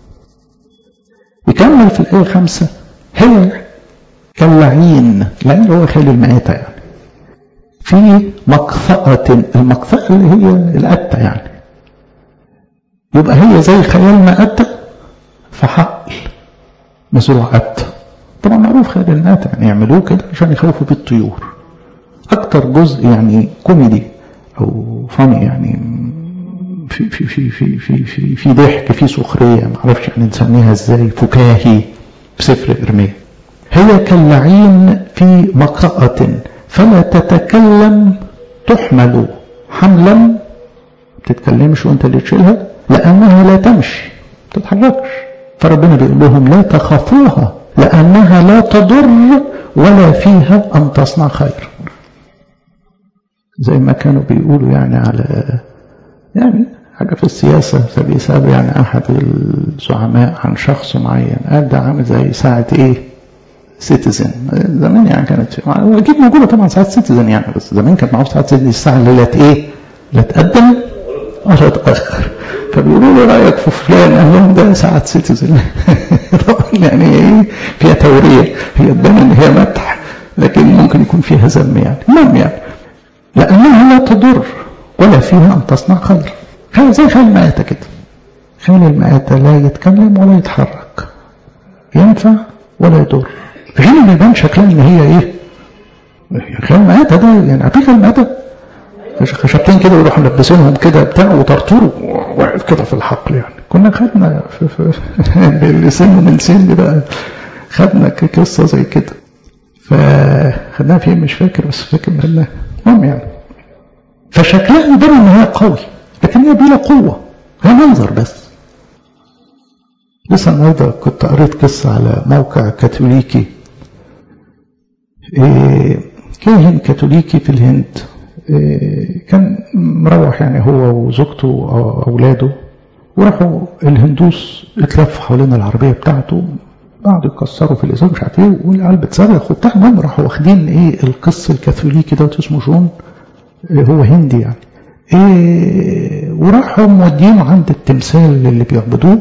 Speaker 1: يكمل في الآية خمسة هي كاللعين لعين هو خيل المائتة يعني في مقفأة المقفأة اللي هي الأتة يعني يبقى هي زي خيال مائتة في حقل مزروع أتة طبعا معروف خيال المائتة يعني يعملوه كده عشان يخوفوا بيه الطيور اكتر جزء يعني كوميدي او فاني يعني في في في في في في, في ضحك في سخريه ما اعرفش يعني نسميها ازاي فكاهي في سفر ارميا هي كاللعين في مقرأة فلا تتكلم تحمل حملا ما تتكلمش وانت اللي تشيلها لانها لا تمشي ما تتحركش فربنا بيقول لهم لا تخافوها لانها لا تضر ولا فيها ان تصنع خير زي ما كانوا بيقولوا يعني على يعني حاجة في السياسة فبيسأل يعني أحد الزعماء عن شخص معين قال ده عامل زي ساعة إيه؟ سيتيزن زمان يعني كانت أكيد موجودة طبعا ساعة سيتيزن يعني بس زمان كانت معروف ساعة سيتيزن الساعة اللي لا إيه؟ لا تقدم ولا تأخر فبيقولوا له رأيك في فلان قال لهم ده ساعة سيتيزن طبعا يعني إيه؟ فيها تورية هي تبان إن هي مدح لكن ممكن يكون فيها ذم يعني المهم يعني لأنها لا تضر ولا فيها أن تصنع خير خير زي خيل المائتة كده خيل المائتة لا يتكلم ولا يتحرك ينفع ولا يضر في حين ان يبان شكلها ان هي ايه خيل المائتة ده يعني عارفين خيل المائتة خشبتين كده ويروحوا ملبسينهم كده بتاع وطرطور واقف كده في الحقل يعني كنا خدنا في في اللي سنه من سن بقى خدنا قصة زي كده فخدناها فين مش فاكر بس فاكر بالله المهم يعني فشكلها يبان ان هي قوي لكن هي بلا قوة هي منظر بس لسه النهارده كنت قريت قصة على موقع كاثوليكي إيه كاهن كاثوليكي في الهند إيه كان مروح يعني هو وزوجته وأولاده وراحوا الهندوس اتلفوا حوالين العربية بتاعته قعدوا يكسروا في الازاز مش عارف ايه والعيال بتصرخ وبتاع المهم راحوا واخدين ايه القس الكاثوليكي دوت اسمه جون إيه هو هندي يعني إيه وراحوا مودينه عند التمثال اللي بيعبدوه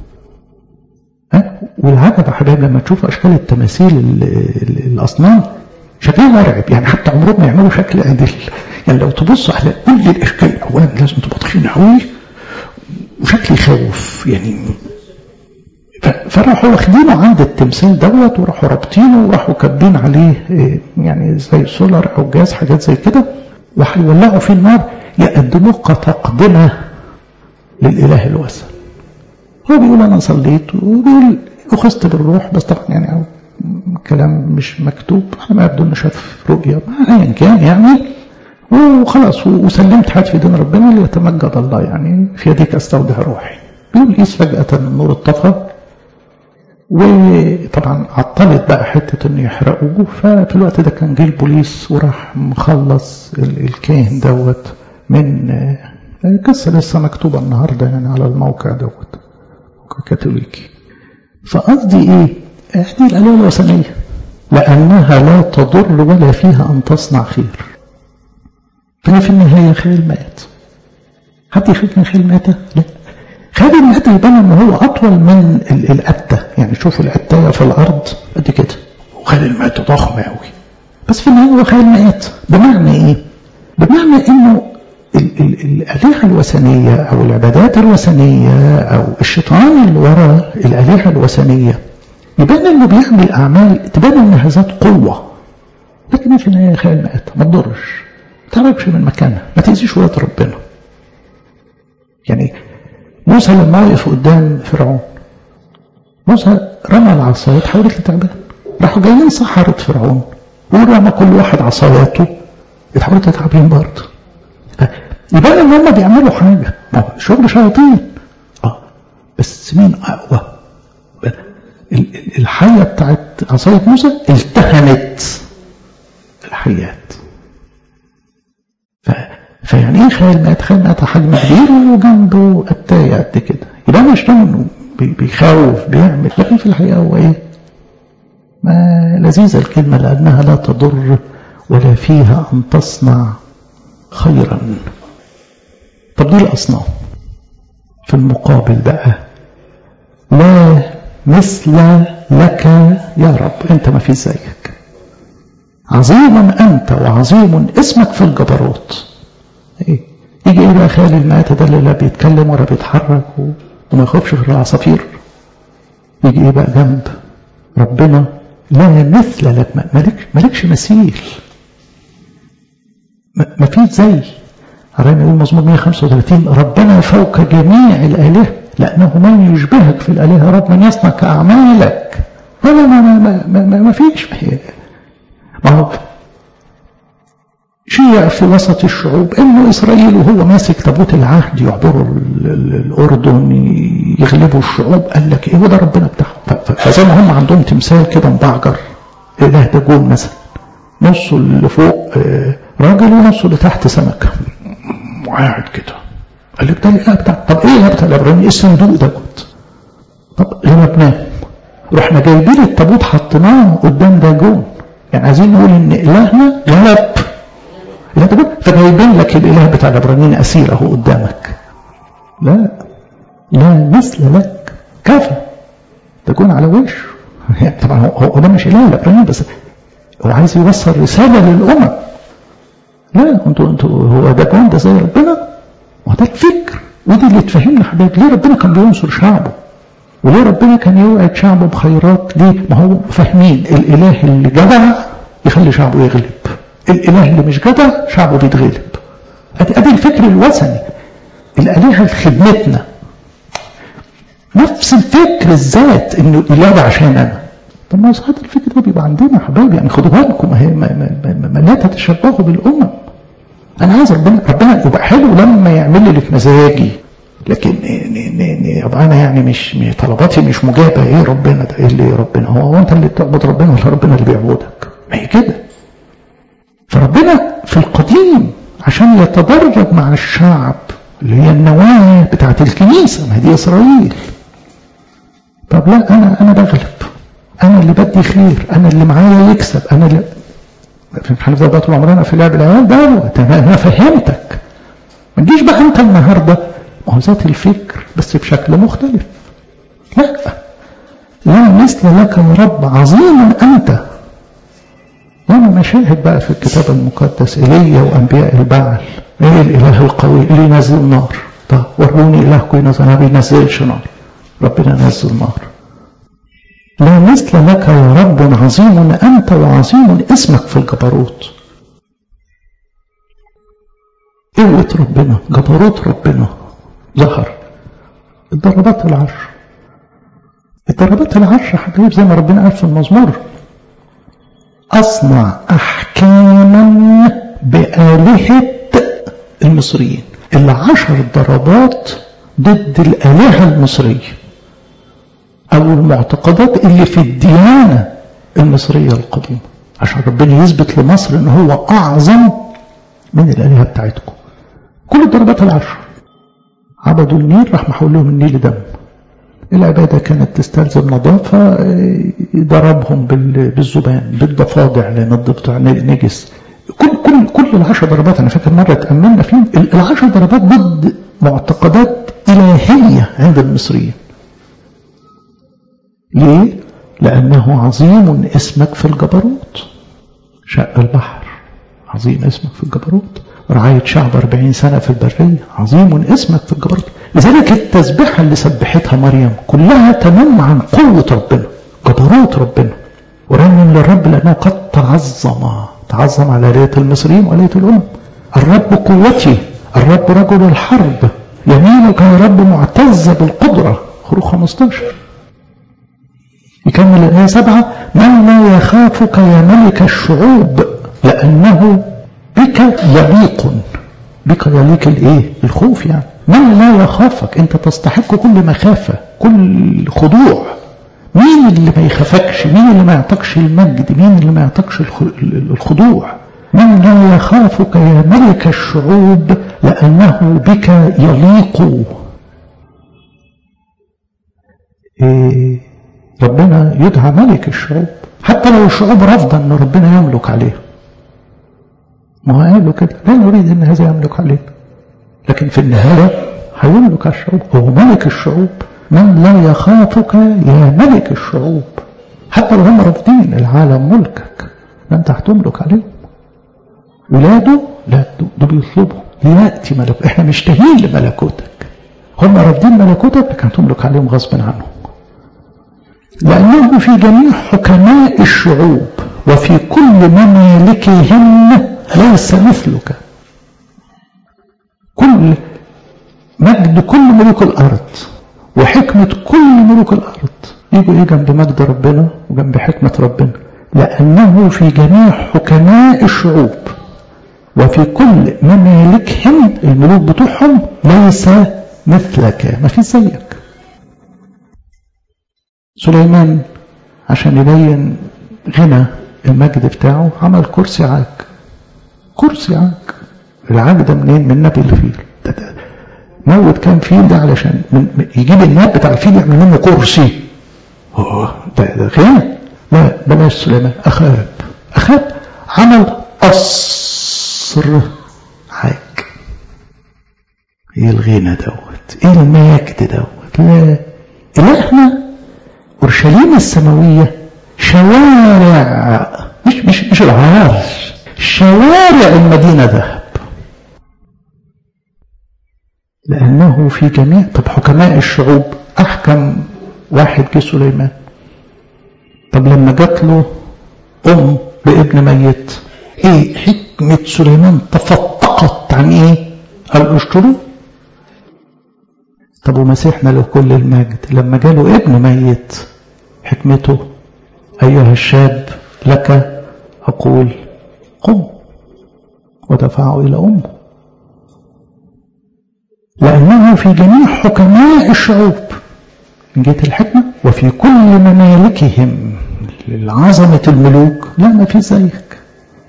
Speaker 1: ها والعجب يا حبايب لما تشوفوا اشكال التماثيل ال ال الاصنام شكلها مرعب يعني حتى عمرهم ما يعملوا شكل عدل يعني لو تبص على كل الاشكال اولا لازم تبقى تخين قوي وشكل يخوف يعني فراحوا واخدينه عند التمثال دوت وراحوا رابطينه وراحوا كاتبين عليه يعني زي سولار او جاز حاجات زي كده وهيولعوا فيه النار يقدموه كتقدمه للاله الوثن هو بيقول انا صليت وبيقول اخذت بالروح بس طبعا يعني كلام مش مكتوب انا ما يبدو انه شاف رؤيا ايا كان يعني وخلاص وسلمت حياتي في دين ربنا ليتمجد الله يعني في يديك استودع روحي بيقول قيس فجأة النور اتطفى وطبعا عطلت بقى حتة انه يحرقوه ففي الوقت ده كان جه البوليس وراح مخلص الكاهن دوت من قصة لسه مكتوبة النهاردة يعني على الموقع دوت موقع كاثوليكي فقصدي ايه؟ دي الآلهة الوثنية لأنها لا تضر ولا فيها أن تصنع خير فهي في النهاية خيل مات حد يخاف من خيل ماتة؟ لا خيل الماتة يبان ان هو أطول من الأتة يعني شوفوا الأتاية في الأرض قد كده وخيل الماتة ضخمة أوي بس في النهاية هو خيل مات بمعنى إيه؟ بمعنى إنه الآلهة الوثنية أو العبادات الوثنية أو الشيطان اللي وراء الآلهة الوثنية يبان انه بيعمل اعمال تبان انها ذات قوه لكن في النهايه خيال مات ما تضرش ما تحركش من مكانها ما تاذيش ولاد ربنا يعني موسى لما وقف قدام فرعون موسى رمى العصايه اتحولت لتعبان راحوا جايين سحرة فرعون ورمى كل واحد عصاياته يتحولوا تتعبين برضه يبان ان هم بيعملوا حاجه ما هو شغل شياطين اه بس مين اقوى الحيه بتاعت عصايه موسى التهمت الحيات ف... فيعني ايه خيال مات خيال مات حجم كبير وجنبه قتايه قد كده يبقى مش انه بيخوف بيعمل لكن في الحقيقه هو ايه ما لذيذه الكلمه لانها لا تضر ولا فيها ان تصنع خيرا طب دي الاصنام في المقابل بقى لا مثل لك يا رب انت ما في زيك عظيم انت وعظيم اسمك في الجبروت ايه يجي ايه بقى خيال المات ده اللي لا بيتكلم ولا بيتحرك وما يخافش في العصافير يجي ايه بقى جنب ربنا لا مثل لك مالكش مالكش مثيل ما فيش زي عرفنا يقول مزمور 135 ربنا فوق جميع الآلهة لأنه من يشبهك في الآلهة رب من يصنع كأعمالك لا لا ما, ما, ما, ما, ما فيش ما هو شيع في وسط الشعوب انه اسرائيل وهو ماسك تابوت العهد يعبروا الاردن يغلبوا الشعوب قال لك ايه وده ربنا بتاعهم فزي ما هم عندهم تمثال كده مبعجر اله دجون مثلا نصه اللي فوق راجل ونصه اللي تحت سمكه وقاعد كده قال لك ده الاله بتاع طب ايه الاله بتاع العبراني ايه الصندوق دوت طب لما بنام رحنا جايبين التابوت حطيناه قدام داجون يعني عايزين نقول ان الهنا غلب اله داجون فجايبين لك الاله بتاع العبرانيين اسير اهو قدامك لا لا مثل لك كفى داجون على وشه يعني طبعا هو, هو ده مش اله العبرانيين بس هو عايز يوصل رساله للامم لا انتوا انتوا هو داجون ده زي ربنا وده الفكر ودي اللي تفهمنا حبايبي ليه ربنا كان بينصر شعبه وليه ربنا كان يوعد شعبه بخيرات ليه ما هو فاهمين الاله اللي جدع يخلي شعبه يغلب الاله اللي مش جدع شعبه بيتغلب ادي ادي الفكر الوثني الالهه لخدمتنا نفس الفكر الذات انه الاله ده عشان انا طب ما هذا الفكر ده بيبقى عندنا يا حبايبي يعني خدوا بالكم ما هي ما, ما, ما, ما لا تتشبهوا بالامم انا عايز ربنا ربنا يبقى حلو لما يعمل لي اللي في مزاجي لكن يبقى انا يعني مش طلباتي مش مجابه ايه ربنا ده ايه اللي ربنا هو هو انت اللي بتعبد ربنا ولا ربنا اللي بيعبدك ما هي كده فربنا في القديم عشان يتدرج مع الشعب اللي هي النواه بتاعت الكنيسه ما هي دي اسرائيل طب لا انا انا بغلب انا اللي بدي خير انا اللي معايا يكسب انا اللي هنفضل بقى طول عمرنا في لعب العيال ده انا فهمتك ما تجيش بقى انت النهارده ما هو ذات الفكر بس بشكل مختلف لا لا مثل لك يا رب عظيم انت وانا مشاهد بقى في الكتاب المقدس ايليا وانبياء البعل ايه الاله القوي اللي ينزل نار طب وروني الهكم ينزل ما بينزلش نار ربنا نزل نار لا مثل لك يا رب عظيم أنت وعظيم اسمك في الجبروت قوة ربنا جبروت ربنا ظهر الضربات العشر الضربات العشر حبيب زي ما ربنا قال في المزمور أصنع أحكاما بآلهة المصريين العشر ضربات ضد الآلهة المصرية أو المعتقدات اللي في الديانة المصرية القديمة عشان ربنا يثبت لمصر إن هو أعظم من الآلهة بتاعتكم كل الضربات العشر عبدوا النيل راح محول لهم النيل دم العبادة كانت تستلزم نظافة ضربهم بالذبان بالضفادع لأن الضفدع نجس كل كل كل العشر ضربات أنا فاكر مرة تأملنا فيهم العشر ضربات ضد معتقدات إلهية عند المصريين ليه؟ لأنه عظيم اسمك في الجبروت شق البحر عظيم اسمك في الجبروت رعاية شعب أربعين سنة في البرية عظيم اسمك في الجبروت لذلك التسبيحة اللي سبحتها مريم كلها تنم عن قوة ربنا جبروت ربنا ورنم للرب لأنه قد تعظم تعظم على آلية المصريين وآلية الأمم الرب قوتي الرب رجل الحرب يمينك يا رب معتزة بالقدرة خروج 15 يكمل الآية سبعة من لا يخافك يا ملك الشعوب لأنه بك يليق بك يليق الايه الخوف يعني من لا يخافك انت تستحق كل مخافة كل خضوع مين اللي ما يخافكش مين اللي ما يعطكش المجد مين اللي ما يعطكش الخضوع من لا يخافك يا ملك الشعوب لأنه بك يليق إيه ربنا يدعى ملك الشعوب حتى لو الشعوب رافضة ان ربنا يملك عليها ما هو قال له كده لا نريد ان هذا يملك علينا لكن في النهاية هيملك على الشعوب هو ملك الشعوب من لا يخافك يا ملك الشعوب حتى لو هم رافضين العالم ملكك ما انت هتملك عليهم ولاده لا ده بيطلبوا ليأتي ملك احنا مشتهين لملكوتك هم رافضين ملكوتك لكن هتملك عليهم غصب عنهم لأنه في جميع حكماء الشعوب وفي كل ممالكهم ليس مثلك كل مجد كل ملوك الأرض وحكمة كل ملوك الأرض يجوا إيه جنب مجد ربنا وجنب حكمة ربنا لأنه في جميع حكماء الشعوب وفي كل ممالكهم الملوك بتوعهم ليس مثلك ما في زيك سليمان عشان يبين غنى المجد بتاعه عمل كرسي عاج كرسي عاج العاج ده منين من نبي الفيل ده ده موت كام فيل ده علشان من يجيب الناب بتاع الفيل يعمل منه كرسي ده ده غنى لا بلاش سليمان اخاب اخاب عمل قصر عاج ايه الغنى دوت ايه المجد دوت لا الهنا اورشليم السماويه شوارع مش مش مش العرش شوارع المدينه ذهب لانه في جميع طب حكماء الشعوب احكم واحد جه سليمان طب لما جات له ام بابن ميت ايه حكمه سليمان تفتقت عن ايه قال اشتروه طب ومسيحنا له كل المجد لما جاله ابن ميت حكمته أيها الشاب لك أقول قم ودفعه إلى أمه لأنه في جميع حكماء الشعوب من جهة الحكمة وفي كل ممالكهم لعظمة الملوك لا ما في زيك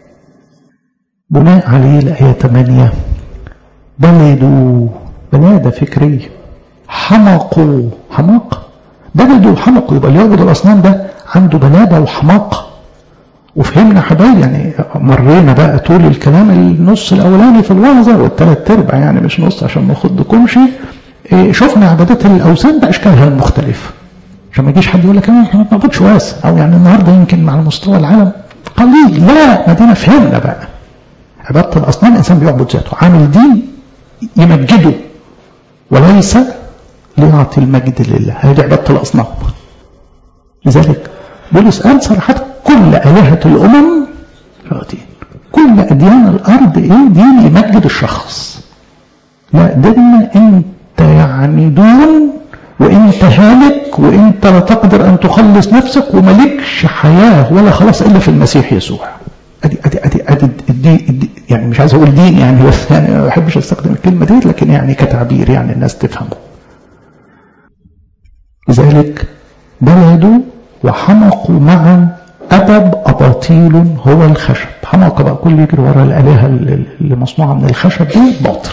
Speaker 1: بناء عليه الآية 8 بلدوا بلادة فكرية حمقوا حماقة بلدوا حمقوا يبقى اللي يعبد الأصنام ده عنده بلادة وحماقة وفهمنا حبايب يعني مرينا بقى طول الكلام النص الأولاني في الوعظة والثلاث أرباع يعني مش نص عشان ما نخضكمش إيه شفنا عبادات الأوثان بأشكالها المختلفة عشان ما يجيش حد يقول لك احنا ما بنعبدش واسع أو يعني النهارده يمكن على مستوى العالم قليل لا ما دينا فهمنا بقى عبادة الأصنام الإنسان بيعبد ذاته عامل دين يمجده وليس ليعطي المجد لله هذه عبادة الأصنام لذلك بولس قال صراحة كل آلهة الأمم شياطين كل أديان الأرض إيه دين لمجد الشخص لا ديننا أنت يعني دون وأنت هالك وأنت لا تقدر أن تخلص نفسك وملكش حياة ولا خلاص إلا في المسيح يسوع أدي أدي أدي أدي الدين يعني مش عايز أقول دين يعني بس يعني ما بحبش أستخدم الكلمة دي لكن يعني كتعبير يعني الناس تفهمه لذلك بلدوا وحمقوا معا أدب أباطيل هو الخشب حمق بقى كل يجري ورا الآلهة اللي مصنوعة من الخشب دي باطل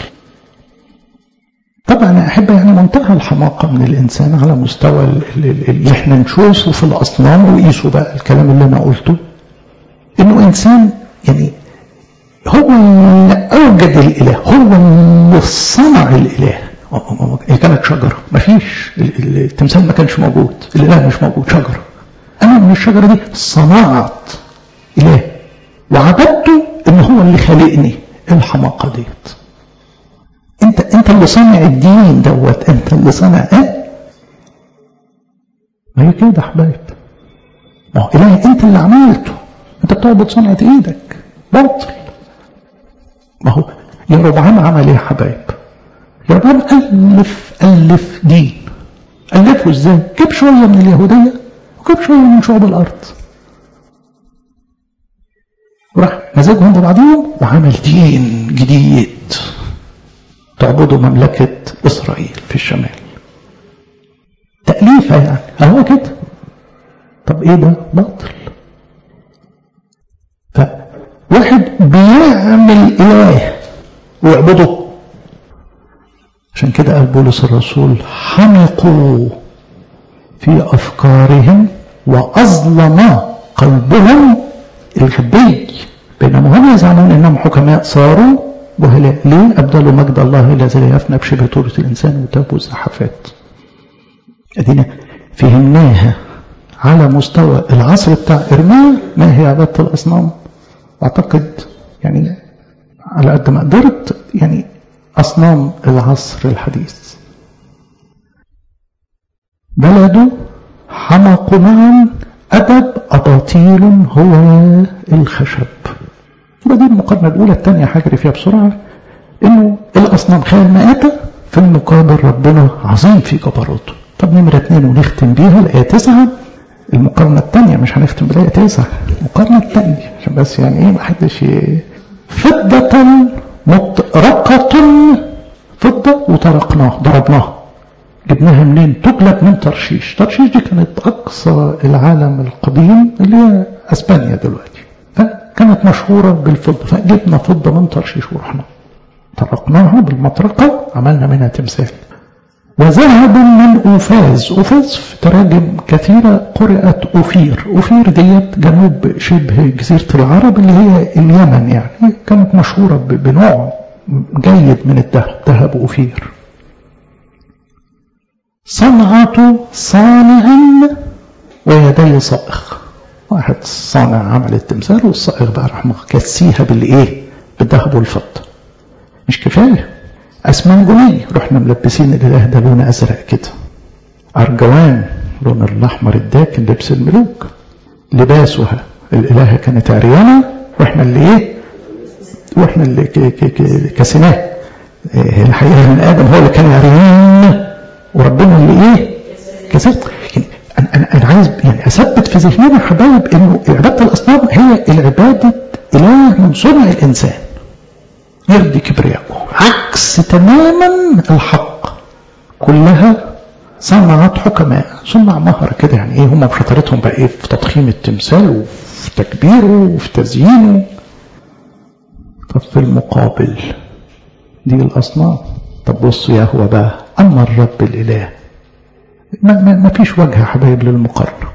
Speaker 1: طبعا أنا أحب يعني منتهى الحماقة من الإنسان على مستوى اللي احنا نشوفه في الأصنام وقيسوا بقى الكلام اللي أنا قلته إنه إنسان يعني هو اللي أوجد الإله هو اللي صنع الإله هي كانت شجرة ما فيش التمثال ما كانش موجود الإله مش موجود شجرة أنا من الشجرة دي صنعت إله وعبدته إن هو اللي خلقني الحماقة ديت أنت أنت اللي صانع الدين دوت أنت اللي صانع إيه؟ ما هي كده حبايب ما هو إله أنت اللي عملته أنت بتعبد صنعة إيدك باطل ما هو يا ربعان عمل إيه يا حبايب؟ يا ربعان ألف ألف دين ألفه إزاي؟ جاب شوية من اليهودية وجاب شوية من شعوب الأرض وراح مزجهم ببعضهم وعمل دين جديد تعبدوا مملكة إسرائيل في الشمال تأليفة يعني أهو كده طب إيه ده باطل فواحد بيعمل إله ويعبده عشان كده قال بولس الرسول حمقوا في أفكارهم وأظلم قلبهم الغبي بينما هم يزعمون أنهم حكماء صاروا وهلاء ليه أبدلوا مجد الله الذي لا يفنى بشبه طورة الإنسان وتابوا الزحفات أدينا فهمناها على مستوى العصر بتاع إرميا ما هي عبادة الأصنام أعتقد يعني على قد ما قدرت يعني أصنام العصر الحديث بلد حمق معا أدب أباطيل هو الخشب يبقى دي المقارنة الأولى الثانية هجري فيها بسرعة إنه الأصنام خيال مآتة في المقابل ربنا عظيم في جبروته طب نمرة اثنين ونختم بيها الآية تسعة المقارنة الثانية مش هنختم بالآية تسعة المقارنة الثانية عشان بس يعني إيه محدش ي... فضة مطرقة فضة وطرقناها ضربناها جبناها منين تجلب من ترشيش ترشيش دي كانت أقصى العالم القديم اللي هي أسبانيا دلوقتي فكانت مشهورة بالفضة فجبنا فضة من ترشيش ورحنا طرقناها بالمطرقة عملنا منها تمثال وذهب من أوفاز أوفاز في تراجم كثيرة قرأت أوفير أوفير ديت جنوب شبه جزيرة العرب اللي هي اليمن يعني كانت مشهورة بنوع جيد من الذهب ذهب أوفير صنعة صانع ويدي صائغ واحد صانع عمل التمثال والصائغ بقى راح مكسيها بالايه بالذهب والفضة مش كفايه اسمنجونية رحنا ملبسين الاله ده لون ازرق كده ارجوان لون الاحمر الداكن لبس الملوك لباسها الالهه كانت عريانه واحنا اللي ايه واحنا اللي كسناه إيه الحقيقه من ادم هو اللي كان عريان وربنا اللي ايه كسبت يعني انا انا انا عايز يعني اثبت في ذهننا يا حبايب انه عباده الاصنام هي العباده اله من صنع الانسان يرضي كبرياءه عكس تماما الحق كلها صنعت حكماء صنع مهر كده يعني ايه هم بشطارتهم بقى ايه في تضخيم التمثال وفي تكبيره وفي تزيينه طب في المقابل دي الاصنام طب بصوا يا هو بقى اما الرب الاله ما, ما, ما فيش وجه يا حبايب للمقارنه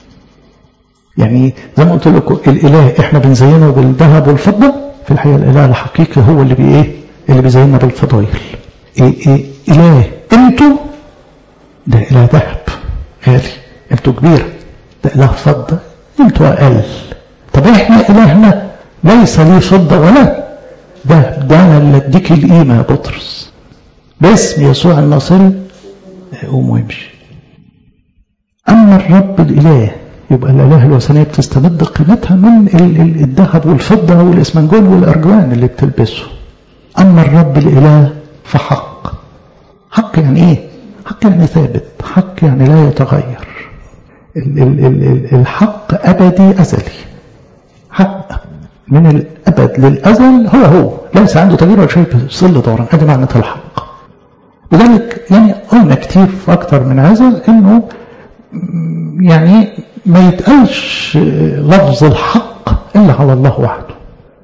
Speaker 1: يعني زي ما قلت لكم الاله احنا بنزينه بالذهب والفضه في الحقيقه الاله الحقيقي هو اللي بي ايه اللي بيزيننا بالفضايل إيه إيه اله انتوا ده اله ذهب غالي انتوا كبيره ده اله فضه انتوا اقل طب احنا الهنا ليس لي فضه ولا ده ده انا اللي اديك القيمه يا بطرس باسم يسوع الناصري قوم وامشي اما الرب الاله يبقى الاله الوثنيه بتستمد قيمتها من الذهب والفضه والاسمنجول والارجوان اللي بتلبسه اما الرب الاله فحق حق يعني ايه حق يعني ثابت حق يعني لا يتغير ال ال ال الحق ابدي ازلي حق من الابد للازل هو هو ليس عنده تغيير ولا شيء ظل دوران هذا معنى الحق لذلك يعني قلنا كتير في اكتر من هذا انه يعني ما يتقالش لفظ الحق الا على الله وحده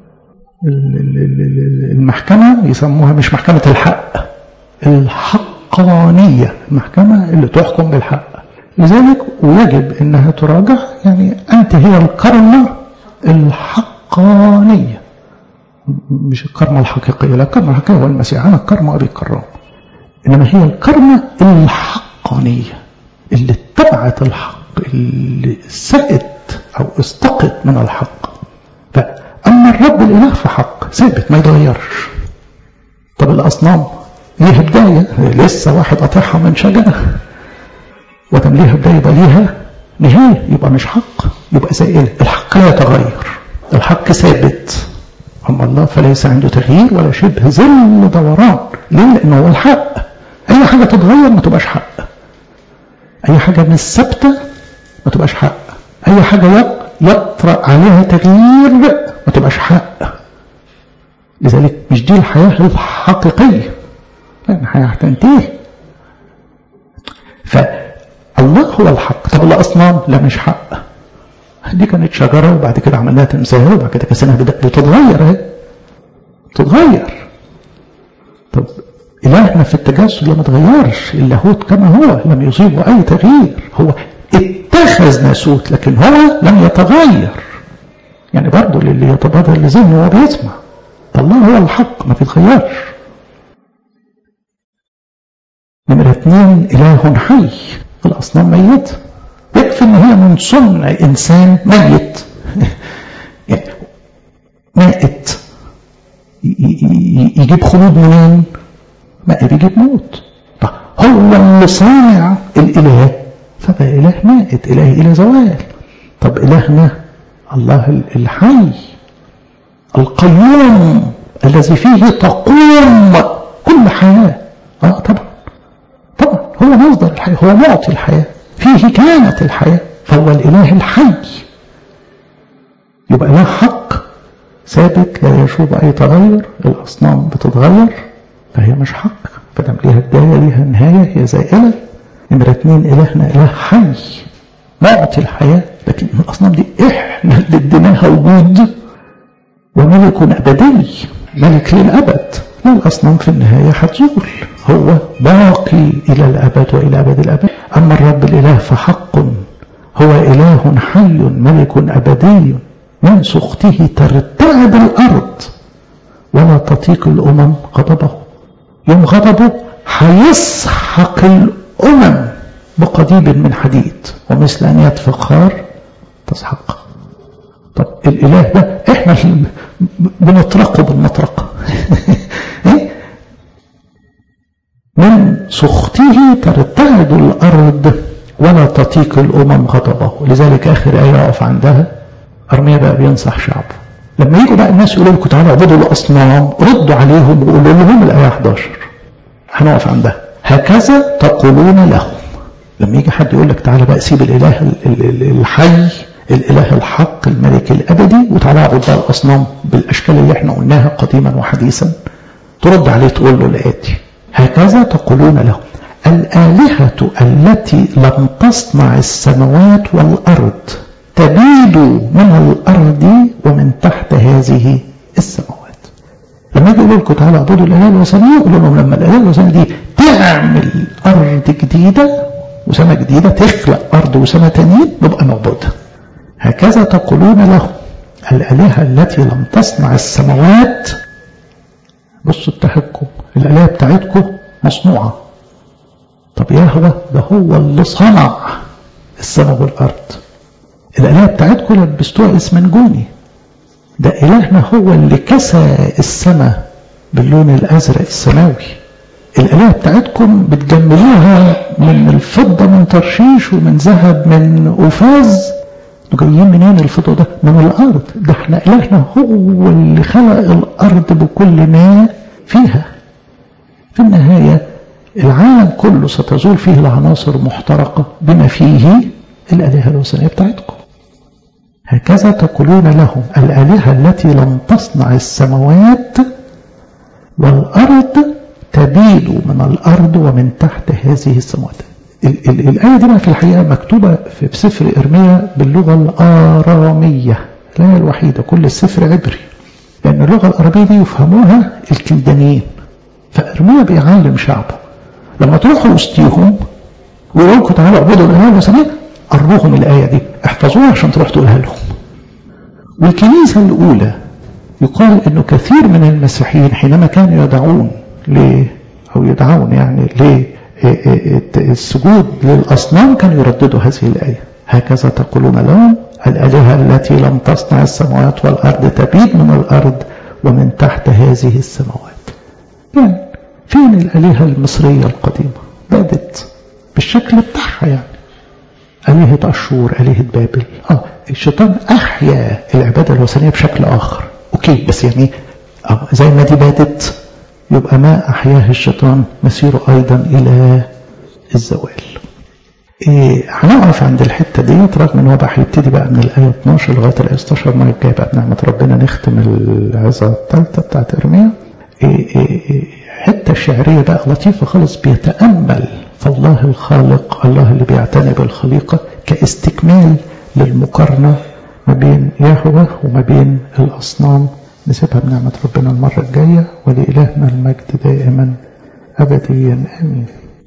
Speaker 1: المحكمة يسموها مش محكمة الحق الحقانية المحكمة اللي تحكم بالحق لذلك ويجب انها تراجع يعني انت هي الكرمة الحقانية مش الكرمة الحقيقية لا الكرمة الحقيقية هو المسيح انا الكرمة ابي الكرام انما هي الكرمة الحقانية اللي اتبعت الحق اللي سقت او استقت من الحق فأما الرب الإله فحق ثابت ما يتغيرش طب الأصنام ليها بداية لسه واحد قاطعها من شجرة ودم ليها بداية يبقى ليها نهاية يبقى مش حق يبقى زائلة الحق لا يتغير الحق ثابت أما الله فليس عنده تغيير ولا شبه ظل دوران ليه؟ لأنه هو الحق أي حاجة تتغير ما تبقاش حق أي حاجة مش ثابتة ما تبقاش حق أي حاجة يطرأ عليها تغيير ما تبقاش حق لذلك مش دي الحياة الحقيقية لأن الحياة هتنتهي فالله هو الحق طب الأصنام لا مش حق دي كانت شجرة وبعد كده عملناها تمثال وبعد كده كسنها بدأت تتغير اهي تتغير طب إلهنا في التجسد لما تغيرش اللاهوت كما هو لم يصيبه أي تغيير هو اتخذ ناسوت لكن هو لم يتغير يعني برضه للي يتبادر لذهنه وهو بيسمع الله هو الحق ما بيتغيرش نمرة اثنين إله حي الأصنام ميت يكفي إن هي من صنع إنسان ميت يعني مائت يجيب خلود منين؟ ما بيجيب موت طب هو اللي صانع الإله فبقى إله مائت إله إلى زوال طب إلهنا الله الحي القيوم الذي فيه تقوم كل حياة آه طبعا طبعا هو مصدر الحياة هو معطي الحياة فيه كانت الحياة فهو الإله الحي يبقى إله حق ثابت لا يشوب أي تغير الأصنام بتتغير فهي مش حق فدام ليها بداية ليها نهاية هي زائلة نمرة اتنين إلهنا إله حي معطي الحياة لكن الأصنام دي إحنا اللي اديناها وجود وملك أبدي ملك للأبد لا الأصنام في النهاية هتزول هو باقي إلى الأبد وإلى أبد الأبد أما الرب الإله فحق هو إله حي ملك أبدي من سخطه ترتعد الأرض ولا تطيق الأمم غضبه يوم غضبه هيسحق الأمم بقضيب من حديد ومثل أن يدفق خار تسحق طب الإله ده إحنا بنطرقه بالمطرقة من سخطه ترتعد الأرض ولا تطيق الأمم غضبه لذلك آخر آية أقف عندها أرميا بقى بينصح شعبه لما يجوا بقى الناس يقولوا لكم تعالوا اعبدوا الأصنام ردوا عليهم وقولوا لهم الآية 11 هنقف عندها هكذا تقولون لهم لما يجي حد يقول لك تعالى بقى سيب الإله الحي الإله الحق الملك الأبدي وتعالى اعبد بقى الأصنام بالأشكال اللي احنا قلناها قديما وحديثا ترد عليه تقول له الآتي هكذا تقولون لهم الآلهة التي لم تصنع السماوات والأرض تبيد من الأرض ومن تحت هذه السماوات لما يجي يقول لكم تعالى اعبدوا الآلهة الوثنية يقول لهم لما الآلهة الوثنية دي تعمل أرض جديدة وسماء جديدة تخلق أرض وسماء تانيين نبقى نعبدها هكذا تقولون لهم الآلهة التي لم تصنع السماوات بصوا التحكم الآلهة بتاعتكم مصنوعة طب يهوى ده هو اللي صنع السماء والأرض الآلهة بتاعتكم لبستوها اسمنجوني ده إلهنا هو اللي كسى السماء باللون الأزرق السماوي الآلهة بتاعتكم بتجملوها من الفضة من ترشيش ومن ذهب من أوفاز جايين منين الفضة ده من الأرض ده احنا إلهنا هو اللي خلق الأرض بكل ما فيها في النهاية العالم كله ستزول فيه العناصر محترقة بما فيه الآلهة الوثنية بتاعتكم هكذا تقولون لهم الآلهة التي لم تصنع السماوات والأرض تبيد من الأرض ومن تحت هذه السماوات ال ال الآية دي في الحقيقة مكتوبة في سفر إرميا باللغة الآرامية الآية الوحيدة كل السفر عبري لأن اللغة العربية دي يفهموها الكلدانيين فإرميا بيعلم شعبه لما تروحوا وسطيهم ويقولوا لكم تعالوا اعبدوا الآلهة الوثنية قروهم الآية دي احفظوها عشان تروح تقولها لهم والكنيسة الأولى يقال أنه كثير من المسيحيين حينما كانوا يدعون ل أو يدعون يعني للسجود للأصنام كانوا يرددوا هذه الآية هكذا تقولون لهم الآلهة التي لم تصنع السماوات والأرض تبيد من الأرض ومن تحت هذه السماوات يعني فين الآلهة المصرية القديمة بدت بالشكل بتاعها يعني آلهة أشور آلهة بابل آه الشيطان أحيا العبادة الوثنية بشكل آخر أوكي بس يعني آه زي ما دي باتت يبقى ما أحياه الشيطان مسيره أيضا إلى الزوال إيه هنقف عند الحتة ديت رغم ان هو بقى هيبتدي بقى من الآية 12 لغاية الآية 16 المرة الجاية بقى بنعمة ربنا نختم العظة الثالثة بتاعت إرميا إيه إيه حتة شعرية بقى لطيفة خالص بيتأمل فالله الخالق الله اللي بيعتني بالخليقة كاستكمال للمقارنة ما بين يهوه وما بين الأصنام نسيبها بنعمة ربنا المرة الجاية ولإلهنا المجد دائما أبديا آمين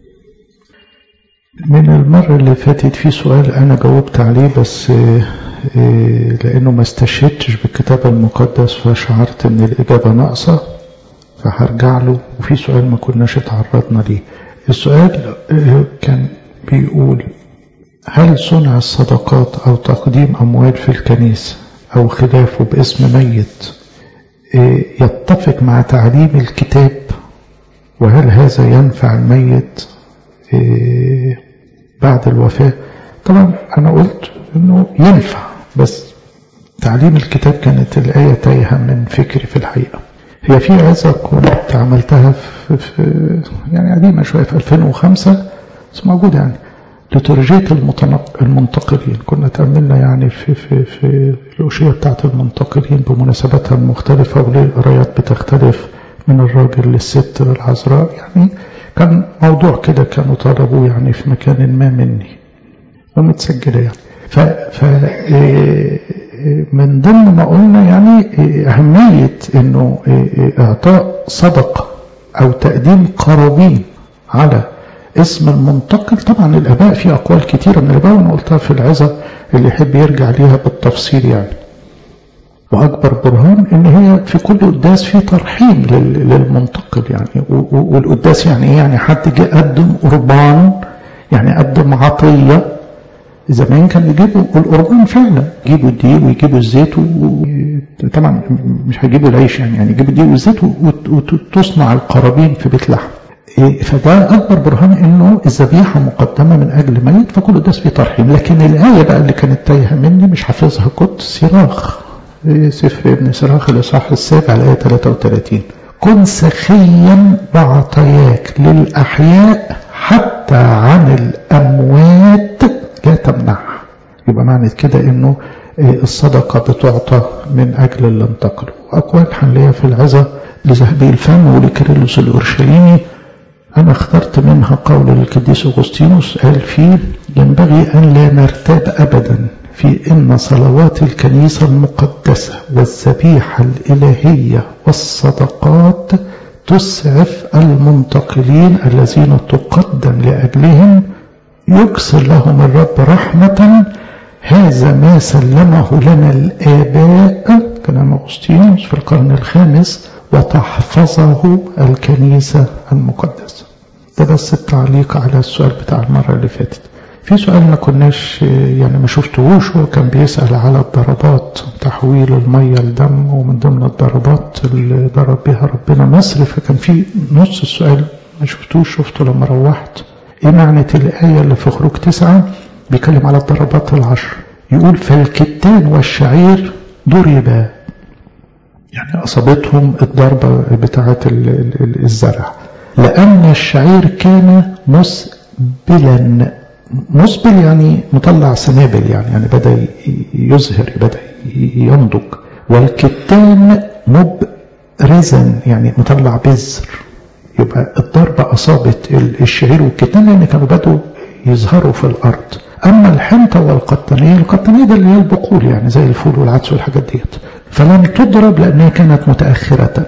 Speaker 1: من المرة اللي فاتت في سؤال أنا جاوبت عليه بس لأنه ما استشهدتش بالكتاب المقدس فشعرت إن الإجابة ناقصة فهرجع له وفي سؤال ما كناش اتعرضنا ليه السؤال كان بيقول هل صنع الصدقات أو تقديم أموال في الكنيسة أو خلافه باسم ميت يتفق مع تعليم الكتاب وهل هذا ينفع الميت بعد الوفاة طبعا أنا قلت أنه ينفع بس تعليم الكتاب كانت الآية تايهة من فكري في الحقيقة هي في عظة كنت عملتها في, في يعني قديمة شوية في 2005 بس موجودة يعني لترجية المنتقلين كنا تأملنا يعني في في في الأشياء بتاعت المنتقلين بمناسباتها المختلفة وليه القرايات بتختلف من الراجل للست للعذراء يعني كان موضوع كده كانوا طلبوه يعني في مكان ما مني ومتسجلة يعني ف, ف من ضمن ما قلنا يعني أهمية إنه إعطاء صدقة أو تقديم قرابين على اسم المنتقل طبعا الآباء في أقوال كتيرة من الآباء وأنا قلتها في العظة اللي يحب يرجع ليها بالتفصيل يعني وأكبر برهان إن هي في كل قداس في ترحيم للمنتقل يعني والقداس يعني إيه يعني حد جه قدم قربان يعني قدم عطية زمان كان يجيبوا القربان فعلا يجيبوا الدقيق ويجيبوا الزيت و... طبعا مش هيجيبوا العيش يعني يعني يجيبوا الدقيق والزيت وتصنع القرابين في بيت لحم فده أكبر برهان إنه الذبيحة مقدمة من أجل ميت فكل ده فيه ترحيم لكن الآية بقى اللي كانت تايهة مني مش حافظها كنت صراخ سفر ابن صراخ الإصحاح السابع الآية 33 كن سخيا بعطاياك للأحياء حتى عن الأموات لا تمنعها يبقى معنى كده إنه الصدقة بتعطى من أجل اللي انتقلوا وأقوال هنلاقيها في العظة لذهبي الفم ولكيرلس الأورشليمي أنا اخترت منها قول القديس أغسطينوس قال فيه ينبغي أن لا نرتاب أبدا في أن صلوات الكنيسة المقدسة والذبيحة الإلهية والصدقات تسعف المنتقلين الذين تقدم لأجلهم يكسر لهم الرب رحمة هذا ما سلمه لنا الآباء كلام أغسطينوس في القرن الخامس وتحفظه الكنيسة المقدسة ده بس التعليق على السؤال بتاع المرة اللي فاتت في سؤال ما كناش يعني ما شفتهوش هو كان بيسأل على الضربات تحويل المية لدم ومن ضمن الضربات اللي ضرب بها ربنا مصر فكان في نص السؤال ما شفتوش شفته لما روحت ايه معنى الآية اللي في خروج تسعة بيتكلم على الضربات العشر يقول فالكتان والشعير ضربا يعني أصابتهم الضربة بتاعة الزرع لأن الشعير كان مسبلا مسبل يعني مطلع سنابل يعني يعني بدأ يزهر بدأ ينضج والكتان مبرزا يعني مطلع بذر يبقى الضربة أصابت الشعير والكتان لأن كانوا بدأوا يظهروا في الأرض أما الحنطة والقطنية القطنية ده اللي هي البقول يعني زي الفول والعدس والحاجات ديت فلم تضرب لأنها كانت متأخرة